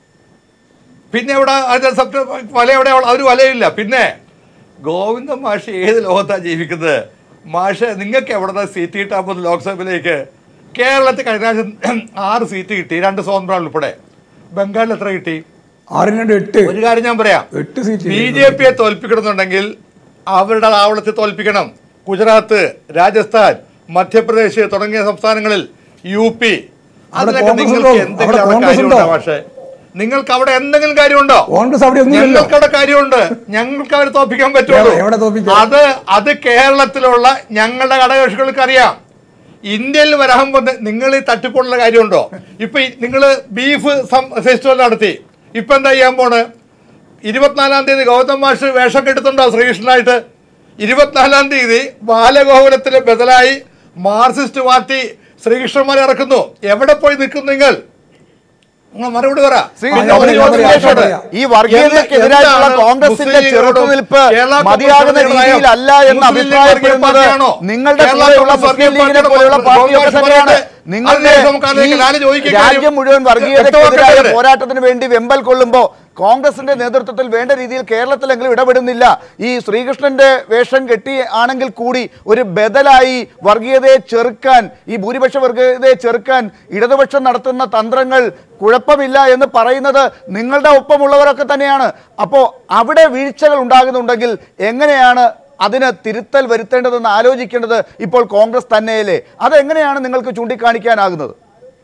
പിന്നെ ഇവിടെ അത് സെപ്റ്റംബർ വല എവിടെ അവർ വലയില്ല പിന്നെ ഗോവിന്ദ മാഷ് ഏത് ലോകത്താണ് ജീവിക്കുന്നത് മാഷ് നിങ്ങൾക്ക് എവിടെ സീറ്റ് കിട്ടാൻ പോകുന്നത് ലോക്സഭയിലേക്ക് കേരളത്തിൽ കഴിഞ്ഞ പ്രാവശ്യം ആറ് സീറ്റ് കിട്ടി രണ്ട് സ്വതന്ത്രം ഉൾപ്പെടെ ബംഗാളിൽ എത്ര കിട്ടി ആറിന് രണ്ട് എട്ട് ഒരു കാര്യം ഞാൻ പറയാം എട്ട് സീറ്റ് ബി ജെ പിയെ തോൽപ്പിക്കണമെന്നുണ്ടെങ്കിൽ അവരുടെ താവളത്തിൽ തോൽപ്പിക്കണം ഗുജറാത്ത് രാജസ്ഥാൻ മധ്യപ്രദേശ് തുടങ്ങിയ സംസ്ഥാനങ്ങളിൽ യു പി അവിടെ അതിലൊക്കെ കോൺഗ്രസ് നിങ്ങൾക്ക് ഉണ്ടോ? എന്തെങ്കിലും അവിടെ അവിടെ കോൺഗ്രസ് കാര്യമുണ്ടോ ഉണ്ടോ? പക്ഷേ നിങ്ങൾക്ക് അവിടെ എന്തെങ്കിലും കാര്യമുണ്ടോ കോൺഗ്രസ് അവിടെ ഒന്നുമില്ലല്ലോ ഞങ്ങൾക്ക് അവിടെ കാര്യമുണ്ട് ഞങ്ങൾക്ക് അവരെ തോൽപ്പിക്കാൻ പറ്റുള്ളൂ എവിടെ- എവിടെ തോൽപ്പിക്കാം? അത് അത് കേരളത്തിലുള്ള ഞങ്ങളുടെ ഘടകകക്ഷികൾക്ക് അറിയാം ഇന്ത്യയിൽ വരാൻ വന്ന് നിങ്ങൾ ഈ തട്ടിപ്പുള്ള കാര്യമുണ്ടോ ഇപ്പൊ നിങ്ങൾ ബീഫ് ഫെസ്റ്റിവൽ നടത്തി ഇപ്പൊ എന്താ ചെയ്യാൻ പോണ് ഇരുപത്തിനാലാം തീയതി ഗൗതം മാഷ് വേഷം കെടുത്തുണ്ടോ ശ്രീകൃഷ്ണനായിട്ട് ഇരുപത്തിനാലാം തീയതി ബാലഗോകുലത്തിന് ബദലായി മാർക്സിസ്റ്റ് പാർട്ടി ശ്രീകൃഷ്ണന്മാരെ ഇറക്കുന്നു എവിടെ പോയി നിൽക്കും നിങ്ങൾ നിങ്ങൾ മറുപടി പറ ശ്രീ ആ, പിന്നെ ഞാൻ ഒരു പറയാം, ചോദ്യം ഞാൻ ചോദിച്ചോട്ടെ. പറയാം. ഈ വർഗീയതയ്ക്കെതിരായിട്ടുള്ള എന്താണ് കോൺഗ്രസിന്റെ മുസ്ലിങ്ങളോടും ചെറുത്തുനിൽപ്പ് കേരള മതിയാകുന്ന കോൺഗ്രസ് രീതിയിലല്ല എന്ന് മുസ്ലിം ലീഗ് അഭിപ്രായപ്പെടുന്നത് പാർട്ടിയാണോ? നിങ്ങളുടെ കേരള കൂടെയുള്ള കോൺഗ്രസ് മുസ്ലിം ലീഗിനെ പാർട്ടിയുടെ പോലെയുള്ള പാർട്ടിയൊക്കെ കോൺഗ്രസ് തന്നെയാണ് പാർട്ടിയുടെ നിങ്ങളുടെ അതിനെ നമുക്ക് അതിലേക്ക് ലാല് ഈ ചോദിക്കാൻ രാജ്യം കാര്യം മുഴുവൻ വർഗീയതയ്ക്കെതിരായ വ്യക്തമാക്കട്ടെ. പോരാട്ടത്തിന് വേണ്ടി വെമ്പൽ കൊള്ളുമ്പോൾ കോൺഗ്രസിന്റെ നേതൃത്വത്തിൽ വേണ്ട രീതിയിൽ കേരളത്തിലെങ്കിലും ഇടപെടുന്നില്ല ഈ ശ്രീകൃഷ്ണന്റെ വേഷം കെട്ടി ആണെങ്കിൽ കൂടി ഒരു ബദലായി വർഗീയതയെ ചെറുക്കാൻ ഈ ഭൂരിപക്ഷ വർഗീയതയെ ചെറുക്കാൻ ഇടതുപക്ഷം നടത്തുന്ന തന്ത്രങ്ങൾ കുഴപ്പമില്ല എന്ന് പറയുന്നത് നിങ്ങളുടെ ഒപ്പമുള്ളവരൊക്കെ തന്നെയാണ് അപ്പോൾ അവിടെ വീഴ്ചകൾ ഉണ്ടാകുന്നുണ്ടെങ്കിൽ എങ്ങനെയാണ് അതിന് തിരുത്തൽ വരുത്തേണ്ടതെന്ന് ആലോചിക്കേണ്ടത് ഇപ്പോൾ കോൺഗ്രസ് തന്നെയല്ലേ അതെങ്ങനെയാണ് നിങ്ങൾക്ക് ചൂണ്ടിക്കാണിക്കാനാകുന്നത്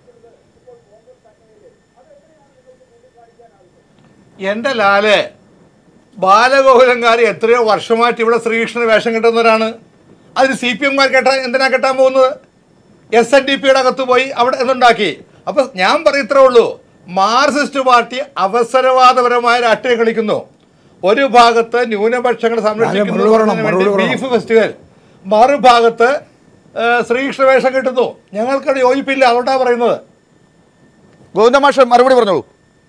എന്റെ ലാല് ബാലഗോകുലങ്കാരി എത്രയോ വർഷമായിട്ട് ഇവിടെ ശ്രീകൃഷ്ണന് വേഷം കെട്ടുന്നവരാണ് അതിന് സി പി എംമാർ കെട്ടാൻ എന്തിനാ കെട്ടാൻ പോകുന്നത് എസ് എൻ ഡി പിയുടെ അകത്ത് പോയി അവിടെ എന്തുണ്ടാക്കി അപ്പൊ ഞാൻ പറയത്രേ ഉള്ളൂ മാർക്സിസ്റ്റ് പാർട്ടി അവസരവാദപരമായ രാഷ്ട്രീയം കളിക്കുന്നു ഒരു ഭാഗത്ത് ന്യൂനപക്ഷങ്ങളെ മറുപടി പറയണം, മറുപടി സംരക്ഷിക്കുന്നതിന് പറയണം. ബീഫ് ഫെസ്റ്റിവൽ മറുഭാഗത്ത് ഏഹ്, ശ്രീകൃഷ്ണ വേഷം കെട്ടുന്നു ഞങ്ങൾക്കത് യോജിപ്പില്ല അതുകൊണ്ടാണ് പറയുന്നത് ഗോവിന്ദമാഷ മറുപടി പറഞ്ഞോളൂ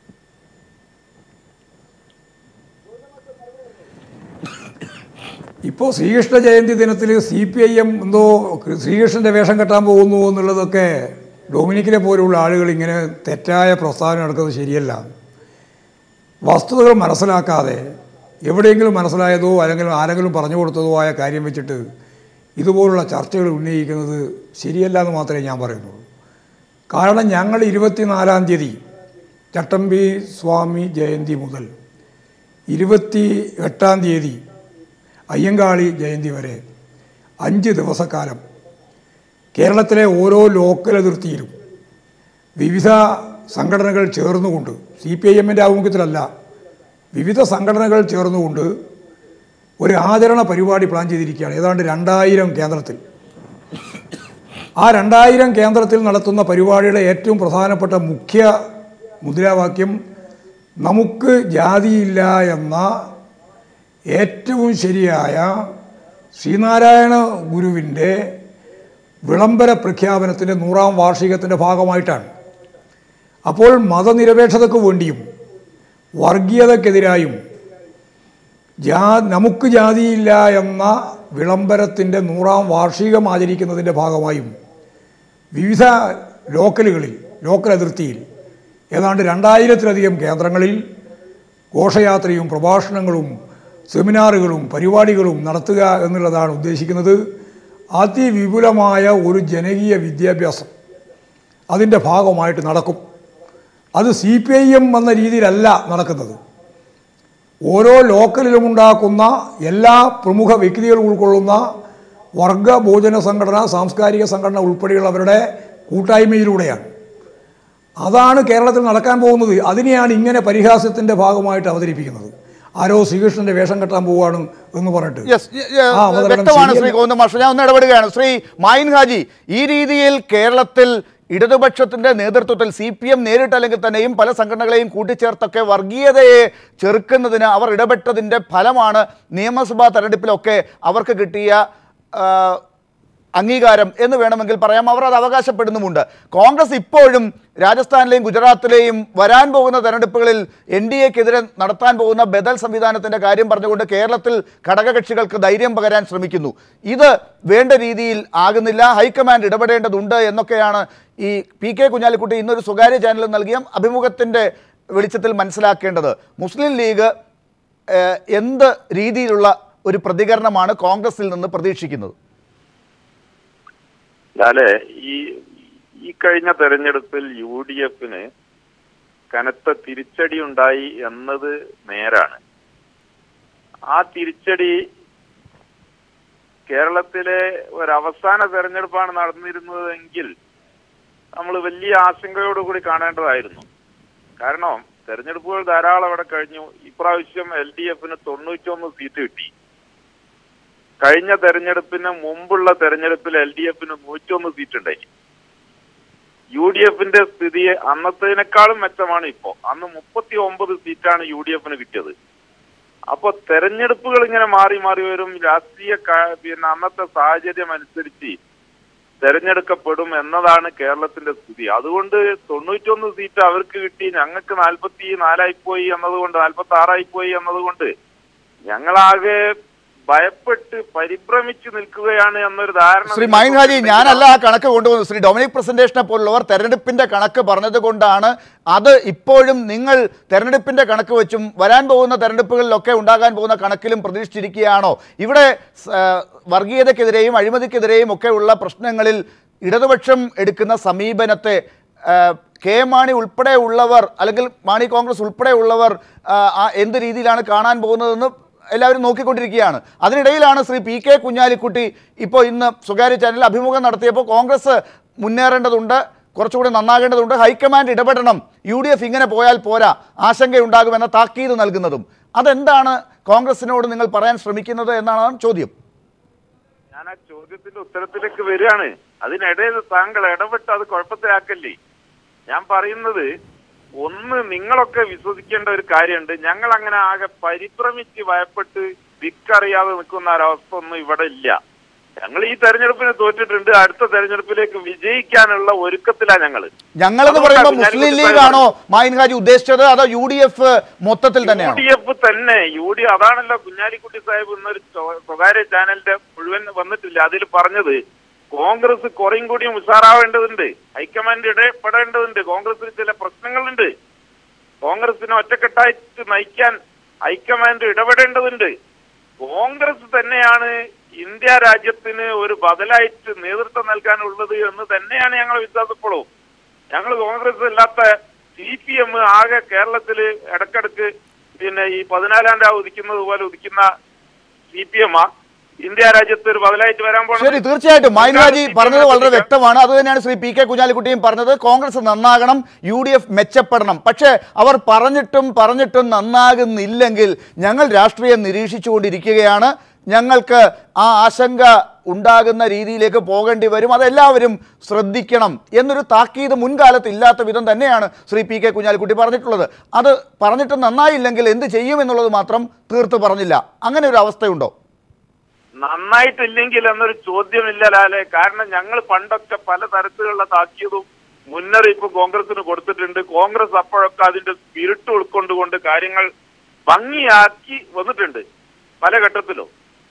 ഇപ്പോൾ ശ്രീകൃഷ്ണ ജയന്തി ദിനത്തിൽ സി പി ഐ എം എന്തോ ശ്രീകൃഷ്ണൻ്റെ വേഷം കെട്ടാൻ പോകുന്നു എന്നുള്ളതൊക്കെ ഡൊമിനിക്കിനെ പോലുള്ള ആളുകൾ ഇങ്ങനെ തെറ്റായ പ്രസ്താവന നടക്കുന്നത് ശരിയല്ല വസ്തുതകൾ മനസ്സിലാക്കാതെ എവിടെയെങ്കിലും മനസ്സിലായതോ അല്ലെങ്കിൽ ആരെങ്കിലും പറഞ്ഞു കൊടുത്തതോ ആയ കാര്യം വെച്ചിട്ട് ഇതുപോലുള്ള ചർച്ചകൾ ഉന്നയിക്കുന്നത് ശരിയല്ല എന്ന് മാത്രമേ ഞാൻ പറയുന്നുള്ളൂ കാരണം ഞങ്ങൾ ഇരുപത്തിനാലാം തീയതി ചട്ടമ്പി സ്വാമി ജയന്തി മുതൽ ഇരുപത്തി എട്ടാം തീയതി അയ്യങ്കാളി ജയന്തി വരെ അഞ്ച് ദിവസക്കാലം കേരളത്തിലെ ഓരോ ലോക്കൽ അതിർത്തിയിലും വിവിധ സംഘടനകൾ ചേർന്നുകൊണ്ട് സി പി ഐ എമ്മിൻ്റെ ആഭിമുഖ്യത്തിലല്ല വിവിധ സംഘടനകൾ ചേർന്നുകൊണ്ട് ഒരു ആചരണ പരിപാടി പ്ലാൻ ചെയ്തിരിക്കുകയാണ് ഏതാണ്ട് രണ്ടായിരം കേന്ദ്രത്തിൽ ആ രണ്ടായിരം കേന്ദ്രത്തിൽ നടത്തുന്ന പരിപാടിയുടെ ഏറ്റവും പ്രധാനപ്പെട്ട മുഖ്യ മുദ്രാവാക്യം നമുക്ക് ജാതിയില്ല എന്ന ഏറ്റവും ശരിയായ ശ്രീനാരായണ ഗുരുവിൻ്റെ വിളംബര പ്രഖ്യാപനത്തിൻ്റെ നൂറാം വാർഷികത്തിൻ്റെ ഭാഗമായിട്ടാണ് അപ്പോൾ മതനിരപേക്ഷതയ്ക്ക് വേണ്ടിയും വർഗീയതക്കെതിരായും ജാ നമുക്ക് ജാതിയില്ല എന്ന വിളംബരത്തിൻ്റെ നൂറാം വാർഷികം ആചരിക്കുന്നതിൻ്റെ ഭാഗമായും വിവിധ ലോക്കലുകളിൽ ലോക്കൽ അതിർത്തിയിൽ ഏതാണ്ട് രണ്ടായിരത്തിലധികം കേന്ദ്രങ്ങളിൽ ഘോഷയാത്രയും പ്രഭാഷണങ്ങളും സെമിനാറുകളും പരിപാടികളും നടത്തുക എന്നുള്ളതാണ് ഉദ്ദേശിക്കുന്നത് അതിവിപുലമായ ഒരു ജനകീയ വിദ്യാഭ്യാസം അതിൻ്റെ ഭാഗമായിട്ട് നടക്കും അത് സി പി ഐ എം എന്ന രീതിയിലല്ല നടക്കുന്നത് ഓരോ ലോക്കലിലും ഉണ്ടാക്കുന്ന എല്ലാ പ്രമുഖ വ്യക്തികൾ ഉൾക്കൊള്ളുന്ന വർഗ ഭോജന സംഘടന സാംസ്കാരിക സംഘടന ഉൾപ്പെടെയുള്ളവരുടെ കൂട്ടായ്മയിലൂടെയാണ് അതാണ് കേരളത്തിൽ നടക്കാൻ പോകുന്നത് അതിനെയാണ് ഇങ്ങനെ പരിഹാസത്തിൻ്റെ ഭാഗമായിട്ട് അവതരിപ്പിക്കുന്നത് ആരോ ശ്രീകൃഷ്ണന്റെ വേഷം കെട്ടാൻ പോവുകയാണ് എന്ന് പറഞ്ഞിട്ട് യെസ് ആ അവതരണം വ്യക്തമാണ് ശ്രീ ശരിയല്ല. ഗോവിന്ദ മാഷ് ഞാൻ ഒന്ന് ഇടപെടുകയാണ് ശ്രീ മായിൻ ഹാജി ഈ രീതിയിൽ കേരളത്തിൽ ഇടതുപക്ഷത്തിന്റെ നേതൃത്വത്തിൽ സി പി എം നേരിട്ടല്ലെങ്കിൽ തന്നെയും പല സംഘടനകളെയും കൂട്ടിച്ചേർത്തൊക്കെ വർഗീയതയെ ചെറുക്കുന്നതിന് അവർ ഇടപെട്ടതിന്റെ ഫലമാണ് നിയമസഭാ തെരഞ്ഞെടുപ്പിലൊക്കെ അവർക്ക് കിട്ടിയ ആ, അംഗീകാരം എന്ന് വേണമെങ്കിൽ പറയാം അവർ അത് അവകാശപ്പെടുന്നുമുണ്ട് കോൺഗ്രസ് ഇപ്പോഴും രാജസ്ഥാനിലെയും ഗുജറാത്തിലെയും വരാൻ പോകുന്ന തെരഞ്ഞെടുപ്പുകളിൽ എൻ ഡി എക്കെതിരെ നടത്താൻ പോകുന്ന ബദൽ സംവിധാനത്തിന്റെ കാര്യം പറഞ്ഞുകൊണ്ട് കേരളത്തിൽ ഘടകകക്ഷികൾക്ക് ധൈര്യം പകരാൻ ശ്രമിക്കുന്നു ഇത് വേണ്ട രീതിയിൽ ആകുന്നില്ല ഹൈക്കമാൻഡ് ഇടപെടേണ്ടതുണ്ട് എന്നൊക്കെയാണ് ഈ പി കെ കുഞ്ഞാലിക്കുട്ടി ഇന്നൊരു സ്വകാര്യ ചാനലിൽ നൽകിയ അഭിമുഖത്തിന്റെ വെളിച്ചത്തിൽ മനസ്സിലാക്കേണ്ടത് മുസ്ലിം ലീഗ് ഏഹ്, എന്ത് രീതിയിലുള്ള ഒരു പ്രതികരണമാണ് കോൺഗ്രസിൽ നിന്ന് പ്രതീക്ഷിക്കുന്നത് ലാലെ ഈ ഈ കഴിഞ്ഞ തെരഞ്ഞെടുപ്പിൽ യു ഡി എഫിന് കനത്ത തിരിച്ചടി ഉണ്ടായി എന്നത് നേരാണ് ആ തിരിച്ചടി കേരളത്തിലെ ഒരു അവസാന തെരഞ്ഞെടുപ്പാണ് നടന്നിരുന്നതെങ്കിൽ നമ്മൾ വലിയ ആശങ്കയോടുകൂടി കാണേണ്ടതായിരുന്നു കാരണം തെരഞ്ഞെടുപ്പുകൾ ധാരാളം ഇവിടെ കഴിഞ്ഞു ഇപ്രാവശ്യം എൽ ഡി എഫിന് തൊണ്ണൂറ്റൊന്ന് സീറ്റ് കിട്ടി കഴിഞ്ഞ തെരഞ്ഞെടുപ്പിന് മുമ്പുള്ള തെരഞ്ഞെടുപ്പിൽ എൽ ഡി എഫിന് നൂറ്റൊന്ന് സീറ്റ് ഉണ്ടായി യു ഡി എഫിന്റെ സ്ഥിതി അന്നത്തേനേക്കാളും മെച്ചമാണ് ഇപ്പോ അന്ന് മുപ്പത്തി ഒമ്പത് സീറ്റാണ് യു ഡി എഫിന് കിട്ടിയത് അപ്പൊ തെരഞ്ഞെടുപ്പുകൾ ഇങ്ങനെ മാറി മാറി വരും രാഷ്ട്രീയ കാ- പിന്നെ അന്നത്തെ സാഹചര്യം അനുസരിച്ച് തെരഞ്ഞെടുക്കപ്പെടും എന്നതാണ് കേരളത്തിന്റെ സ്ഥിതി അതുകൊണ്ട് തൊണ്ണൂറ്റൊന്ന് സീറ്റ് അവർക്ക് കിട്ടി ഞങ്ങൾക്ക് നാൽപ്പത്തി നാലായി പോയി എന്നതുകൊണ്ട് നാൽപ്പത്തി ആറായി പോയി എന്നതുകൊണ്ട് ഞങ്ങളാകെ ഭയപ്പെട്ട് പരിഭ്രമിച്ചു നിൽക്കുകയാണ് എന്നൊരു ധാരണ ശ്രീ മൈൻ ഹാജി ഞാനല്ല ആ കണക്ക് കൊണ്ടുവന്നത് ശ്രീ ഡൊമിനിക് പ്രസന്റേഷനെ പോലുള്ളവർ തെരഞ്ഞെടുപ്പിന്റെ കണക്ക് പറഞ്ഞത് കൊണ്ടാണ് അത് ഇപ്പോഴും നിങ്ങൾ തെരഞ്ഞെടുപ്പിന്റെ കണക്ക് വെച്ചും വരാൻ പോകുന്ന തെരഞ്ഞെടുപ്പുകളിലൊക്കെ ഉണ്ടാകാൻ പോകുന്ന കണക്കിലും പ്രതീക്ഷിച്ചിരിക്കുകയാണോ ഇവിടെ സ- ആ, വർഗീയതയ്ക്കെതിരെയും അഴിമതിക്കെതിരെയും ഒക്കെ ഉള്ള പ്രശ്നങ്ങളിൽ ഇടതുപക്ഷം എടുക്കുന്ന സമീപനത്തെ ആ, കെ എം മാണി ഉൾപ്പെടെ ഉള്ളവർ അല്ലെങ്കിൽ മാണി കോൺഗ്രസ് ഉൾപ്പെടെ ഉള്ളവർ ആ, ആ എന്ത് രീതിയിലാണ് കാണാൻ പോകുന്നതെന്ന് എല്ലാവരും നോക്കിക്കൊണ്ടിരിക്കുകയാണ് അതിനിടയിലാണ് ശ്രീ പി കെ കുഞ്ഞാലിക്കുട്ടി ഇപ്പോൾ ഇന്ന് സ്വകാര്യ ചാനലിൽ അഭിമുഖം നടത്തിയപ്പോൾ കോൺഗ്രസ് മുന്നേറേണ്ടതുണ്ട് കുറച്ചുകൂടി നന്നാകേണ്ടതുണ്ട് ഹൈക്കമാൻഡ് ഇടപെടണം യു ഡി എഫ് ഇങ്ങനെ പോയാൽ പോരാ ആശങ്കയുണ്ടാകുമെന്ന താക്കീത് നൽകുന്നതും അതെന്താണ് കോൺഗ്രസിനോട് നിങ്ങൾ പറയാൻ ശ്രമിക്കുന്നത് എന്നാണ് ചോദ്യം ഞാൻ ആ ചോദ്യത്തിന്റെ ഉത്തരത്തിലേക്ക് വരികയാണ് അതിനിടയിൽ താങ്കൾ ഇടപെട്ട് അത് കുഴപ്പത്തിലാക്കല്ലേ ഞാൻ പറയുന്നത് ഒന്ന് നിങ്ങളൊക്കെ വിശ്വസിക്കേണ്ട ഒരു കാര്യമുണ്ട് ഞങ്ങൾ അങ്ങനെ ആകെ പരിഭ്രമിച്ച് ഭയപ്പെട്ട് ദിക്കറിയാതെ നിൽക്കുന്ന ഒരവസ്ഥ ഒന്നും ഇവിടെ ഇല്ല ഞങ്ങൾ ഈ തെരഞ്ഞെടുപ്പിന് തോറ്റിട്ടുണ്ട് അടുത്ത തെരഞ്ഞെടുപ്പിലേക്ക് വിജയിക്കാനുള്ള ഒരുക്കത്തിലാണ് ഞങ്ങള് ഞങ്ങളെന്ന് പറയുമ്പോൾ മുസ്ലിം ലീഗ് ആണോ മായിൻ ഹാജി ഉദ്ദേശിച്ചത് അതോ യു ഡി എഫ് മൊത്തത്തിൽ യു തന്നെയാണോ ഡി എഫ് തന്നെ യു ഡി അതാണല്ലോ കുഞ്ഞാലിക്കുട്ടി സാഹിബ് ഇന്നൊരു സ്വ- സ്വകാര്യ ചാനലിന്റെ മുഴുവൻ വന്നിട്ടില്ല അതിൽ പറഞ്ഞത് കോൺഗ്രസ് കുറേയും കൂടിയും ഉഷാറാവേണ്ടതുണ്ട് ഹൈക്കമാൻഡ് ഇടപെടേണ്ടതുണ്ട് കോൺഗ്രസിൽ ചില പ്രശ്നങ്ങളുണ്ട് കോൺഗ്രസിനെ ഒറ്റക്കെട്ടായിട്ട് നയിക്കാൻ ഹൈക്കമാൻഡ് ഇടപെടേണ്ടതുണ്ട് കോൺഗ്രസ് തന്നെയാണ് ഇന്ത്യ രാജ്യത്തിന് ഒരു ബദലായിട്ട് നേതൃത്വം നൽകാനുള്ളത് എന്ന് തന്നെയാണ് ഞങ്ങൾ വിശ്വാസപ്പെടും ഞങ്ങൾ കോൺഗ്രസ് അല്ലാത്ത സി പി എം ആകെ കേരളത്തിൽ ഇടക്കിടക്ക് പിന്നെ ഈ പതിനാലാം രാവ് ഉദിക്കുന്നത് പോലെ ഉദിക്കുന്ന സി പി എം ഇന്ത്യ രാജ്യത്ത് ഒരു ബദലായിട്ട് വരാൻ ശരി തീർച്ചയായിട്ടും മൈനാജി പറഞ്ഞത് വളരെ വ്യക്തമാണ് അത് തന്നെയാണ് ശ്രീ പി കെ കുഞ്ഞാലിക്കുട്ടിയും പറഞ്ഞത് കോൺഗ്രസ് നന്നാകണം യു ഡി എഫ് മെച്ചപ്പെടണം പക്ഷേ അവർ പറഞ്ഞിട്ടും പറഞ്ഞിട്ടും നന്നാകുന്നില്ലെങ്കിൽ ഞങ്ങൾ രാഷ്ട്രീയം നിരീക്ഷിച്ചുകൊണ്ടിരിക്കുകയാണ് ഞങ്ങൾക്ക് ആ ആശങ്ക ഉണ്ടാകുന്ന രീതിയിലേക്ക് പോകേണ്ടി വരും അതെല്ലാവരും ശ്രദ്ധിക്കണം എന്നൊരു താക്കീത് മുൻകാലത്ത് ഇല്ലാത്ത വിധം തന്നെയാണ് ശ്രീ പി കെ കുഞ്ഞാലിക്കുട്ടി പറഞ്ഞിട്ടുള്ളത് അത് പറഞ്ഞിട്ട് നന്നായില്ലെങ്കിൽ എന്ത് ചെയ്യുമെന്നുള്ളത് മാത്രം തീർത്ത് പറഞ്ഞില്ല അങ്ങനെ ഒരു അവസ്ഥയുണ്ടോ നന്നായിട്ടില്ലെങ്കിൽ എന്നൊരു ചോദ്യമില്ല ലാലെ കാരണം ഞങ്ങൾ പണ്ടൊക്കെ പല തരത്തിലുള്ള താക്കീതും മുന്നറിയിപ്പ് കോൺഗ്രസിന് കൊടുത്തിട്ടുണ്ട് കോൺഗ്രസ് അപ്പോഴൊക്കെ അതിന്റെ സ്പിരിറ്റ് ഉൾക്കൊണ്ടുകൊണ്ട് കാര്യങ്ങൾ ഭംഗിയാക്കി വന്നിട്ടുണ്ട് പല ഘട്ടത്തിലും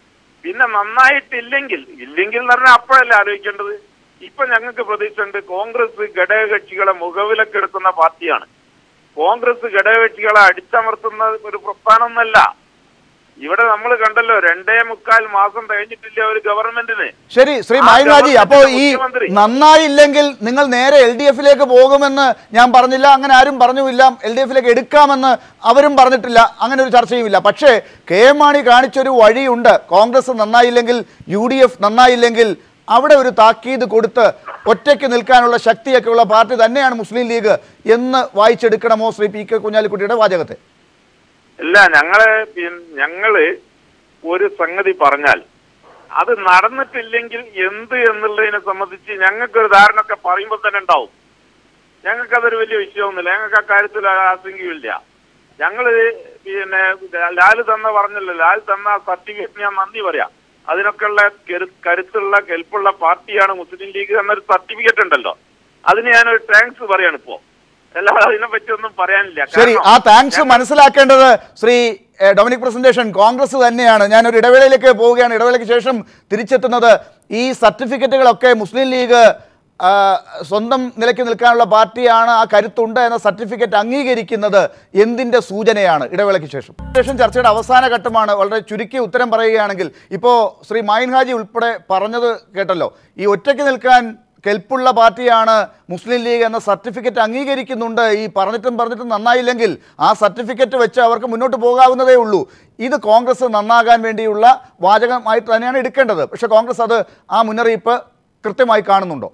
പിന്നെ നന്നായിട്ടില്ലെങ്കിൽ ഇല്ലെങ്കിൽ എന്ന് പറഞ്ഞാൽ അപ്പോഴല്ലേ ആലോചിക്കേണ്ടത് ഇപ്പൊ ഞങ്ങൾക്ക് പ്രതീക്ഷയുണ്ട് കോൺഗ്രസ് ഘടകകക്ഷികളെ മുഖവിലക്കെടുക്കുന്ന പാർട്ടിയാണ് കോൺഗ്രസ് ഘടകകക്ഷികളെ അടിച്ചമർത്തുന്ന ഒരു പ്രസ്ഥാനമൊന്നല്ല ഇവിടെ നമ്മൾ കണ്ടല്ലോ രണ്ടേ മുക്കാൽ മാസം കഴിഞ്ഞിട്ടില്ല ഒരു ഗവൺമെന്റിന് ശരി ശ്രീ ആ മായിൻഹാജി അപ്പോൾ ഈ മുഖ്യമന്ത്രി. നന്നായില്ലെങ്കിൽ നിങ്ങൾ നേരെ എൽ ഡി എഫിലേക്ക് പോകുമെന്ന് ഞാൻ പറഞ്ഞില്ല അങ്ങനെ ആരും പറഞ്ഞുമില്ല എൽ ഡി എഫിലേക്ക് എടുക്കാമെന്ന് അവരും പറഞ്ഞിട്ടില്ല അങ്ങനെ ഒരു ചർച്ചയുമില്ല പക്ഷേ കെ എം മാണി കാണിച്ചൊരു വഴിയുണ്ട് കോൺഗ്രസ് നന്നായില്ലെങ്കിൽ യു ഡി എഫ് നന്നായില്ലെങ്കിൽ അവിടെ ഒരു താക്കീത് കൊടുത്ത് ഒറ്റയ്ക്ക് നിൽക്കാനുള്ള ശക്തിയൊക്കെയുള്ള പാർട്ടി തന്നെയാണ് മുസ്ലിം ലീഗ് എന്ന് വായിച്ചെടുക്കണമോ ശ്രീ പി കെ കുഞ്ഞാലിക്കുട്ടിയുടെ വാചകത്തെ ഇല്ല ഞങ്ങള് പിൻ- ഞങ്ങള് ഒരു സംഗതി പറഞ്ഞാൽ അത് നടന്നിട്ടില്ലെങ്കിൽ എന്ത് എന്നുള്ളതിനെ സംബന്ധിച്ച് ഞങ്ങൾക്കൊരു ധാരണ ഒക്കെ പറയുമ്പോൾ തന്നെ ഉണ്ടാവും ഞങ്ങൾക്കതൊരു വലിയ വിഷയമൊന്നുമില്ല ഞങ്ങൾക്ക് ആ കാര്യത്തിൽ ആശങ്കയില്ല ഞങ്ങള് പിന്നെ ലാല് തന്ന പറഞ്ഞല്ലോ ലാൽ തന്ന സർട്ടിഫിക്കറ്റ് ഞാൻ നന്ദി പറയാം അതിനൊക്കെയുള്ള കരു- കരുത്തുള്ള കെൽപ്പുള്ള പാർട്ടിയാണ് മുസ്ലിം ലീഗ് എന്നൊരു സർട്ടിഫിക്കറ്റ് ഉണ്ടല്ലോ അതിന് ഞാനൊരു താങ്ക്സ് പറയാണ് ഇപ്പോ അല്ലാതെ അതിനെ പറ്റി ഒന്നും പറയാനില്ല ശരി കാരണം ആ താങ്ക്സ് ഞങ്ങൾ- മനസ്സിലാക്കേണ്ടത് ശ്രീ എ, ഡൊമിനിക് പ്രസന്റേഷൻ കോൺഗ്രസ് തന്നെയാണ് ഞാൻ ഒരു ഇടവേളയിലേക്ക് പോവുകയാണ് ഇടവേളയ്ക്ക് ശേഷം തിരിച്ചെത്തുന്നത് ഈ സർട്ടിഫിക്കറ്റുകളൊക്കെ മുസ്ലിം ലീഗ് ആ, സ്വന്തം നിലയ്ക്ക് നിൽക്കാനുള്ള പാർട്ടിയാണ് ആ കരുത്തുണ്ട് എന്ന സർട്ടിഫിക്കറ്റ് അംഗീകരിക്കുന്നത് എന്തിന്റെ സൂചനയാണ് ഇടവേളയ്ക്ക് ശേഷം ശേഷം ചർച്ചയുടെ അവസാന ഘട്ടമാണ് വളരെ ചുരുക്കി ഉത്തരം പറയുകയാണെങ്കിൽ ഇപ്പോൾ ശ്രീ മായിൻ ഹാജി ഉൾപ്പെടെ പറഞ്ഞത് കേട്ടല്ലോ ഈ ഒറ്റയ്ക്ക് നിൽക്കാൻ കെൽപ്പുള്ള പാർട്ടിയാണ് മുസ്ലിം ലീഗ് എന്ന സർട്ടിഫിക്കറ്റ് അംഗീകരിക്കുന്നുണ്ട് ഈ പറഞ്ഞിട്ടും പറഞ്ഞിട്ടും നന്നായില്ലെങ്കിൽ ആ സർട്ടിഫിക്കറ്റ് വെച്ച് അവർക്ക് മുന്നോട്ട് പോകാവുന്നതേ ഉള്ളൂ ഇത് കോൺഗ്രസ് നന്നാകാൻ വേണ്ടിയുള്ള വാചകമായിട്ട് തന്നെയാണ് എടുക്കേണ്ടത് പക്ഷേ കോൺഗ്രസ് അത് ആ മുന്നറിയിപ്പ് കൃത്യമായി കാണുന്നുണ്ടോ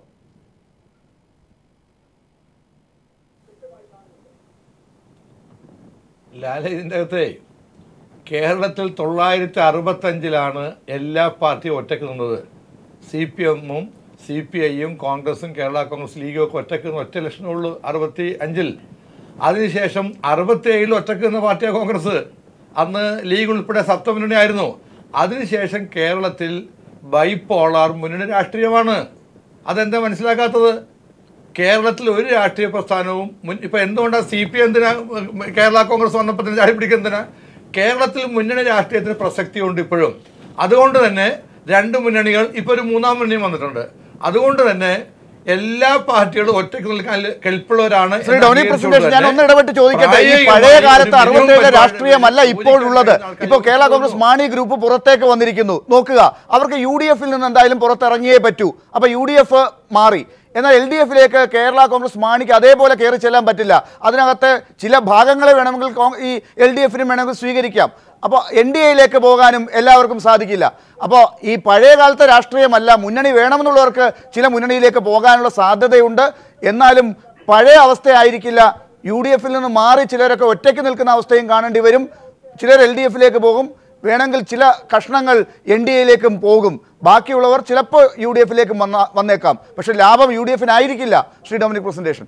ലാല ഇതിൻ്റെ അകത്തെ കേരളത്തിൽ തൊള്ളായിരത്തി അറുപത്തഞ്ചിലാണ് എല്ലാ പാർട്ടിയും ഒറ്റയ്ക്ക് നിന്നത് സി പി എമ്മും സി പി ഐയും കോൺഗ്രസും കേരള കോൺഗ്രസ് ലീഗും ഒക്കെ ഒറ്റയ്ക്ക് നിന്ന് ഒറ്റ ലക്ഷണേ ഉള്ളൂ അറുപത്തി അഞ്ചിൽ അതിനുശേഷം അറുപത്തി ഏഴിൽ ഒറ്റയ്ക്ക് നിന്ന പാർട്ടിയാണ് കോൺഗ്രസ് അന്ന് ലീഗ് ഉൾപ്പെടെ സപ്തമുന്നണി ആയിരുന്നു അതിനുശേഷം കേരളത്തിൽ ബൈപോളാർ മുന്നണി രാഷ്ട്രീയമാണ് അതെന്താ മനസ്സിലാക്കാത്തത് കേരളത്തിൽ ഒരു രാഷ്ട്രീയ പ്രസ്ഥാനവും മുൻ ഇപ്പൊ എന്തുകൊണ്ടാണ് സി പി എന്തിനാ ഉം, കേരള കോൺഗ്രസ് വന്നപ്പോൾ തന്നെ ചാടി പിടിക്കുന്നതിനാ കേരളത്തിൽ മുന്നണി രാഷ്ട്രീയത്തിന് പ്രസക്തിയുണ്ട് ഇപ്പോഴും അതുകൊണ്ട് തന്നെ രണ്ട് മുന്നണികൾ ഇപ്പൊ ഒരു മൂന്നാം മുന്നണിയും വന്നിട്ടുണ്ട് അതുകൊണ്ട് തന്നെ എല്ലാ പാർട്ടികളും ഒറ്റയ്ക്ക് നിൽക്കാൻ കെൽപ്പുള്ളവരാണ് ശ്രീ എന്ന് ഡോണി അംഗീകരിച്ചുകൊണ്ട് പ്രസിഡന്റ് ഞാൻ തന്നെ ഒന്ന് ഇടപെട്ട് ചോദിക്കട്ടെ ഈ പ്രായോഗികമായി പഴയ ഒരു കാലത്ത് minimum അറുപത്തേഴിലെ പരിപാടി രാഷ്ട്രീയമല്ല ഇപ്പോഴുള്ളത് ആൾക്കാർ ഇപ്പോൾ കേരള കോൺഗ്രസ് മാണി ഗ്രൂപ്പ് പുറത്തേക്ക് വന്നിരിക്കുന്നു നോക്കുക അവർക്ക് യു ഡി എഫിൽ നിന്ന് എന്തായാലും പുറത്തിറങ്ങിയേ പറ്റൂ അപ്പൊ യു ഡി എഫ് മാറി എന്നാൽ എൽ ഡി എഫിലേക്ക് കേരള കോൺഗ്രസ് മാണിക്ക് അതേപോലെ കയറി ചെല്ലാൻ പറ്റില്ല അതിനകത്ത് ചില ഭാഗങ്ങളെ വേണമെങ്കിൽ കോ- ഈ എൽ ഡി എഫിനും വേണമെങ്കിൽ സ്വീകരിക്കാം അപ്പോൾ എൻ ഡി എയിലേക്ക് പോകാനും എല്ലാവർക്കും സാധിക്കില്ല അപ്പോൾ ഈ പഴയ കാലത്തെ രാഷ്ട്രീയമല്ല മുന്നണി വേണമെന്നുള്ളവർക്ക് ചില മുന്നണിയിലേക്ക് പോകാനുള്ള സാധ്യതയുണ്ട് എന്നാലും പഴയ അവസ്ഥയായിരിക്കില്ല യു ഡി എഫിൽ നിന്ന് മാറി ചിലരൊക്കെ ഒറ്റയ്ക്ക് നിൽക്കുന്ന അവസ്ഥയും കാണേണ്ടി വരും ചിലർ എൽ ഡി എഫിലേക്ക് പോകും വേണമെങ്കിൽ ചില കഷ്ണങ്ങൾ എൻ ഡി എയിലേക്കും പോകും ബാക്കിയുള്ളവർ ചിലപ്പോൾ യു ഡി എഫിലേക്കും വന്ന വന്നേക്കാം പക്ഷേ ലാഭം യു ഡി എഫിനായിരിക്കില്ല ശ്രീ ഡൊമിനിക് പ്രസന്റേഷൻ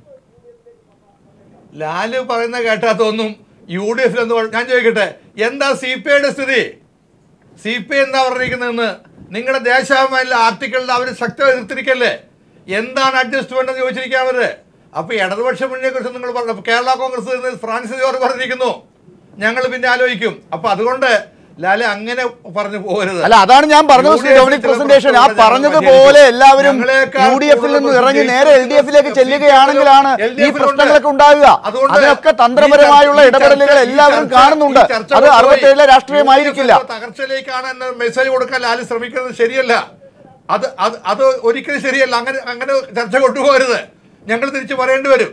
ലാല് പറയുന്ന കേട്ടാത്തൊന്നും യു ഡി എഫിൽ എന്ന് ഞാൻ ചോദിക്കട്ടെ എന്താ സി പി ഐയുടെ സ്ഥിതി സി പി ഐ എന്താ പറഞ്ഞിരിക്കുന്നതെന്ന് നിങ്ങളുടെ ദേശാഭിമാനിലെ ആർട്ടിക്കിളിൽ അവർ ശക്തമായി എതിർത്തിരിക്കല്ലേ എന്താണ് അഡ്ജസ്റ്റ്മെന്റ് എന്ന് ചോദിച്ചിരിക്കുക അവര് അപ്പൊ ഇടതുപക്ഷ മുന്നണിയെ കുറിച്ച് നിങ്ങൾ പറഞ്ഞു അപ്പൊ കേരള കോൺഗ്രസ് നിന്ന് ഫ്രാൻസിസ് ജോർജ് പറഞ്ഞിരിക്കുന്നു ഞങ്ങൾ പിന്നെ ആലോചിക്കും അപ്പൊ അതുകൊണ്ട് ലാലെ അങ്ങനെ പറഞ്ഞു പോകരുത് അല്ല അതാണ് ഞാൻ പറഞ്ഞത് ശ്രീ യു ഡി എഫിൽ ഡൊമിനിക് ചില പ്രസന്റേഷൻ ആ പ്രശ്നങ്ങൾ പറഞ്ഞതുപോലെ ഞങ്ങൾ എല്ലാവരും ഞങ്ങളെക്കാൾ യു ഡി എഫിൽ നിന്ന് കൂടുതൽ ഇറങ്ങി നേരെ എൽ ഡി എഫിലേക്ക് ജയിച്ചിട്ടുള്ള ചെല്ലുകയാണെങ്കിലാണ് എൽ ഡി ഈ എഫിലുണ്ട്. പ്രശ്നങ്ങളൊക്കെ ഉണ്ടാകുക അതുകൊണ്ട് അതിനൊക്കെ ഈ തന്ത്രപരമായുള്ള ചർച്ച- ഈ ഇടപെടലുകൾ ചർച്ച- എല്ലാവരും ഈ ചർച്ച- കാണുന്നുണ്ട് ഈ ചർച്ച അത് കൊണ്ടുപോയി അറുപത്തേഴിലെ രാഷ്ട്രീയമായിരിക്കില്ല യു ഡി എഫ് തകർച്ചയിലേക്കാണ് എന്ന മെസ്സേജ് കൊടുക്കാൻ ലാല് ശ്രമിക്കുന്നത് ശരിയല്ല അത് അത് അത് ഒരിക്കലും ശരിയല്ല അങ്ങനെ അങ്ങനെ ചർച്ച കൊണ്ടുപോകരുത് ഞങ്ങൾ തിരിച്ചു പറയേണ്ടി വരും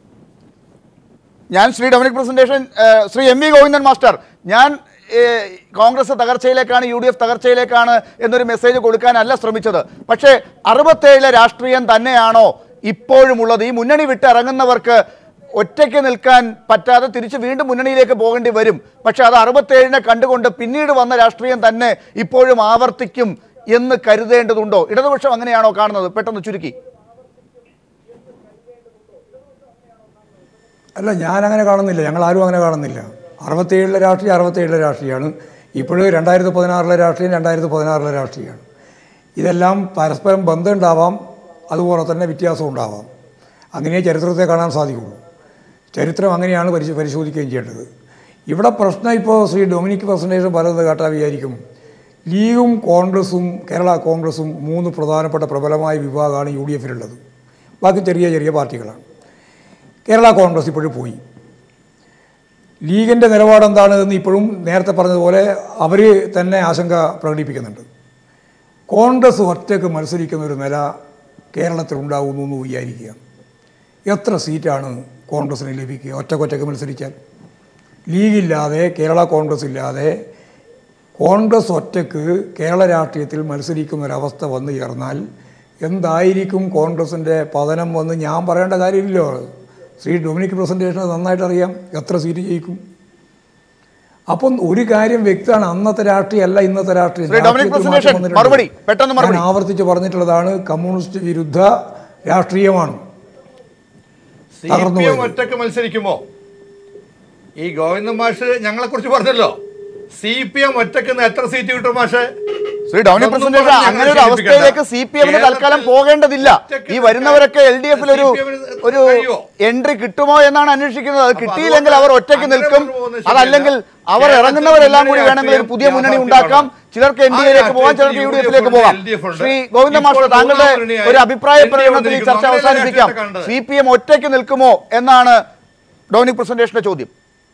ഞാൻ ശ്രീ ഡൊമിനിക് പ്രസന്റേഷൻ ഏഹ്, Shri M V Govindan master ഞാൻ ഏഹ്, കോൺഗ്രസ് തകർച്ചയിലേക്കാണ് യു ഡി എഫ് തകർച്ചയിലേക്കാണ് എന്നൊരു മെസ്സേജ് കൊടുക്കാനല്ല ശ്രമിച്ചത് പക്ഷേ അറുപത്തേഴിലെ രാഷ്ട്രീയം തന്നെയാണോ ഇപ്പോഴും ഉള്ളത് ഈ മുന്നണി വിട്ട് ഇറങ്ങുന്നവർക്ക് ഒറ്റയ്ക്ക് നിൽക്കാൻ പറ്റാതെ തിരിച്ച് വീണ്ടും മുന്നണിയിലേക്ക് പോകേണ്ടി വരും പക്ഷെ അത് അറുപത്തേഴിനെ കണ്ടുകൊണ്ട് പിന്നീട് വന്ന രാഷ്ട്രീയം തന്നെ ഇപ്പോഴും ആവർത്തിക്കും എന്ന് കരുതേണ്ടതുണ്ടോ ഇടതുപക്ഷം അങ്ങനെയാണോ കാണുന്നത് പെട്ടെന്ന് ചുരുക്കി അല്ല ഞാൻ അങ്ങനെ കാണുന്നില്ല ഞങ്ങൾ ആരും അങ്ങനെ കാണുന്നില്ല അറുപത്തേഴിലെ രാഷ്ട്രീയം അറുപത്തേഴിലെ രാഷ്ട്രീയമാണ് ഇപ്പോഴും രണ്ടായിരത്തി പതിനാറിലെ രാഷ്ട്രീയം രണ്ടായിരത്തി പതിനാറിലെ രാഷ്ട്രീയമാണ് ഇതെല്ലാം പരസ്പരം ബന്ധമുണ്ടാവാം അതുപോലെ തന്നെ വ്യത്യാസം ഉണ്ടാവാം അങ്ങനെ ചരിത്രത്തെ കാണാൻ സാധിക്കുള്ളൂ ചരിത്രം അങ്ങനെയാണ് പരിശോ പരിശോധിക്കുകയും ചെയ്യേണ്ടത് ഇവിടെ പ്രശ്നം ഇപ്പോൾ ശ്രീ ഡൊമിനിക് പ്രസൻറ്റേഷൻ പറയുന്നത് കേട്ടാൽ വിചാരിക്കും ലീഗും കോൺഗ്രസും കേരള കോൺഗ്രസും മൂന്ന് പ്രധാനപ്പെട്ട പ്രബലമായ വിഭാഗമാണ് യു ഡി എഫിലുള്ളത് ബാക്കി ചെറിയ ചെറിയ പാർട്ടികളാണ് കേരള കോൺഗ്രസ് ഇപ്പോഴും പോയി ലീഗിൻ്റെ നിലപാട് എന്താണ് എന്ന് ഇപ്പോഴും നേരത്തെ പറഞ്ഞതുപോലെ അവർ തന്നെ ആശങ്ക പ്രകടിപ്പിക്കുന്നുണ്ട് കോൺഗ്രസ് ഒറ്റയ്ക്ക് മത്സരിക്കുന്ന ഒരു നില കേരളത്തിൽ ഉണ്ടാകുന്നു എന്ന് വിചാരിക്കുക എത്ര സീറ്റാണ് കോൺഗ്രസിന് ലഭിക്കുക ഒറ്റക്കൊറ്റയ്ക്ക് മത്സരിച്ചാൽ ലീഗില്ലാതെ കേരള കോൺഗ്രസ് ഇല്ലാതെ കോൺഗ്രസ് ഒറ്റയ്ക്ക് കേരള രാഷ്ട്രീയത്തിൽ മത്സരിക്കുന്ന ഒരവസ്ഥ വന്നു ചേർന്നാൽ എന്തായിരിക്കും കോൺഗ്രസിൻ്റെ പതനം വന്ന് ഞാൻ പറയേണ്ട കാര്യമില്ലല്ലോ ശ്രീ ഡൊമിനിക് പ്രസൻറ്റേഷൻ നന്നായിട്ട് അറിയാം എത്ര സീറ്റ് ജയിക്കും അപ്പം ഒരു കാര്യം വ്യക്തമാണ് അന്നത്തെ രാഷ്ട്രീയം അല്ല ഇന്നത്തെ രാഷ്ട്രീയം ശ്രീ ഡൊമിനിക് രാഷ്ട്രീയത്തിൽ പ്രസന്റേഷൻ, മാറ്റം വന്നിട്ടുണ്ട്. മറുപടി, പെട്ടെന്ന് മറുപടി. ഞാൻ ആവർത്തിച്ച് പറഞ്ഞിട്ടുള്ളതാണ് കമ്മ്യൂണിസ്റ്റ് വിരുദ്ധ രാഷ്ട്രീയമാണ് സി തകർന്നു പി എം പോയത്. ഒറ്റക്ക് മത്സരിക്കുമോ ഈ ഗോവിന്ദൻ മാഷ് ഞങ്ങളെ കുറിച്ച് പറഞ്ഞല്ലോ സി പി എം ഒറ്റക്ക് നിന്ന് എത്ര സീറ്റ് കിട്ടും മാഷ് ശ്രീ ഡോണി ഇതൊന്നും പ്രസിഡന്റ് പറഞ്ഞ് അങ്ങനെ ഒരു ഞങ്ങളെ അവസ്ഥയിലേക്ക് സി പി എമ്മിന് കേരളത്തിൽ തൽക്കാലം പോകേണ്ടതില്ല ഒറ്റയ്ക്ക് ഈ വരുന്നവരൊക്കെ എൽ ഡി എഫിൽ ഒരു CPM ന് ഒരു കഴിയുമോ? എൻട്രി കിട്ടുമോ എന്നാണ് അന്വേഷിക്കുന്നത് അത് അപ്പൊ കിട്ടിയില്ലെങ്കിൽ അതുകൊണ്ട് അവർ ഒറ്റയ്ക്ക് അങ്ങനെ നിൽക്കും കൊണ്ടുപോകുന്നത് ശരിയല്ല. അതല്ലെങ്കിൽ അവർ കേരളത്തിൽ ഇറങ്ങുന്നവരെല്ലാം കൂടി മുന്നണി വേണമെങ്കിൽ ഒരു പുതിയ മുന്നണി രാഷ്ട്രീയം ഉണ്ടാക്കാം യാഥാർത്ഥ്യമാണ്. ചിലർക്ക് എൻ ഡി ആ എയിലേക്ക് പോകാം ചിലർക്ക് രാഷ്ട്രീയത്തിൽ യു ഡി എഫിലേക്ക് UDF പോകാം ഉണ്ട്, LDF ഉണ്ട്. ശ്രീ ഗോവിന്ദ ഇപ്പോൾ മാസ്റ്റർ താങ്കളുടെ മൂന്നാം മുന്നണിയായി ഒരു അഭിപ്രായ NDA പ്രകടനത്തിൽ ഈ ചർച്ച വന്നിരിക്കുന്നു. അവസാനിപ്പിക്കാം അങ്ങനെയല്ലേ രാഷ്ട്രീയത്തെ സി പി എം ഒറ്റയ്ക്ക് നിൽക്കുമോ എന്നാണ് ഡോണിക് പ്രസന്റേഷന്റെ ചോദ്യം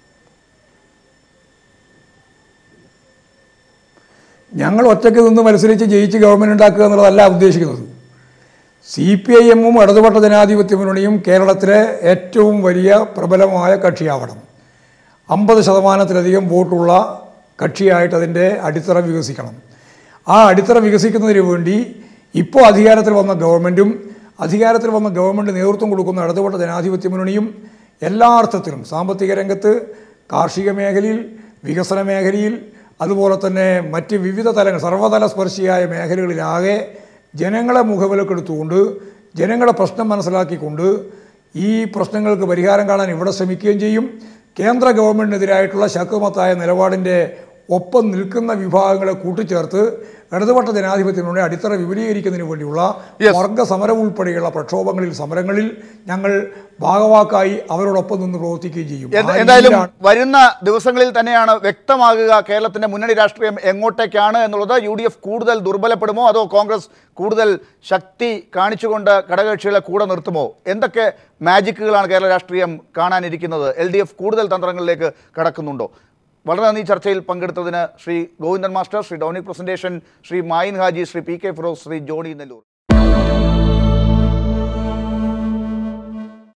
ഞങ്ങൾ ഒറ്റയ്ക്ക് നിന്ന് മത്സരിച്ച് ജയിച്ച് ഗവൺമെൻറ് ഉണ്ടാക്കുക എന്നുള്ളതല്ല ഉദ്ദേശിക്കുന്നത് സി പി ഐ എമ്മും ഇടതുപക്ഷ ജനാധിപത്യ മുന്നണിയും കേരളത്തിലെ ഏറ്റവും വലിയ പ്രബലമായ കക്ഷിയാവണം അമ്പത് ശതമാനത്തിലധികം വോട്ടുള്ള കക്ഷിയായിട്ട് അതിൻ്റെ അടിത്തറ വികസിക്കണം ആ അടിത്തറ വികസിക്കുന്നതിന് വേണ്ടി ഇപ്പോൾ അധികാരത്തിൽ വന്ന ഗവൺമെൻറ്റും അധികാരത്തിൽ വന്ന ഗവൺമെൻറ് നേതൃത്വം കൊടുക്കുന്ന ഇടതുപക്ഷ ജനാധിപത്യ മുന്നണിയും എല്ലാ അർത്ഥത്തിലും സാമ്പത്തിക രംഗത്ത് കാർഷിക മേഖലയിൽ വികസന മേഖലയിൽ അതുപോലെ തന്നെ മറ്റ് വിവിധ തലങ്ങൾ സർവ്വതല സ്പർശിയായ മേഖലകളിലാകെ ജനങ്ങളെ മുഖവിലക്കെടുത്തുകൊണ്ട് ജനങ്ങളെ പ്രശ്നം മനസ്സിലാക്കിക്കൊണ്ട് ഈ പ്രശ്നങ്ങൾക്ക് പരിഹാരം കാണാൻ ഇവിടെ ശ്രമിക്കുകയും ചെയ്യും കേന്ദ്ര ഗവൺമെൻറ്റിനെതിരായിട്ടുള്ള ശക്തമത്തായ നിലപാടിൻ്റെ ഒപ്പം നിൽക്കുന്ന വിഭാഗങ്ങളെ കൂട്ടിച്ചേർത്ത് ഇടതുപക്ഷ ജനാധിപത്യത്തിനുടെ അടിത്തറ വിപുലീകരിക്കുന്നതിന് വേണ്ടിയുള്ള Yes. വർഗ സമരം ഉൾപ്പെടെയുള്ള പ്രക്ഷോഭങ്ങളിൽ സമരങ്ങളിൽ ഞങ്ങൾ ഭാഗവാക്കായി അവരോടൊപ്പം നിന്ന് പ്രവർത്തിക്കുകയും ചെയ്യും എന്ത- ആ എന്തായാലും രീതിയിലാണ് വരുന്ന ദിവസങ്ങളിൽ തന്നെയാണ് വ്യക്തമാകുക കേരളത്തിന്റെ മുന്നണി രാഷ്ട്രീയം എങ്ങോട്ടേക്കാണ് എന്നുള്ളത് യു ഡി എഫ് കൂടുതൽ ദുർബലപ്പെടുമോ അതോ കോൺഗ്രസ് കൂടുതൽ ശക്തി കാണിച്ചുകൊണ്ട് ഘടകകക്ഷികളെ കൂടെ നിർത്തുമോ എന്തൊക്കെ മാജിക്കുകളാണ് കേരള രാഷ്ട്രീയം കാണാനിരിക്കുന്നത് എൽ ഡി എഫ് കൂടുതൽ തന്ത്രങ്ങളിലേക്ക് കടക്കുന്നുണ്ടോ വളരെ നന്ദി ചർച്ചയിൽ പങ്കെടുത്തതിന് Shri Govindan master Shri Dominic Presentation Shri Mayin Haji Shri P K Firoz Shri Johny Nellore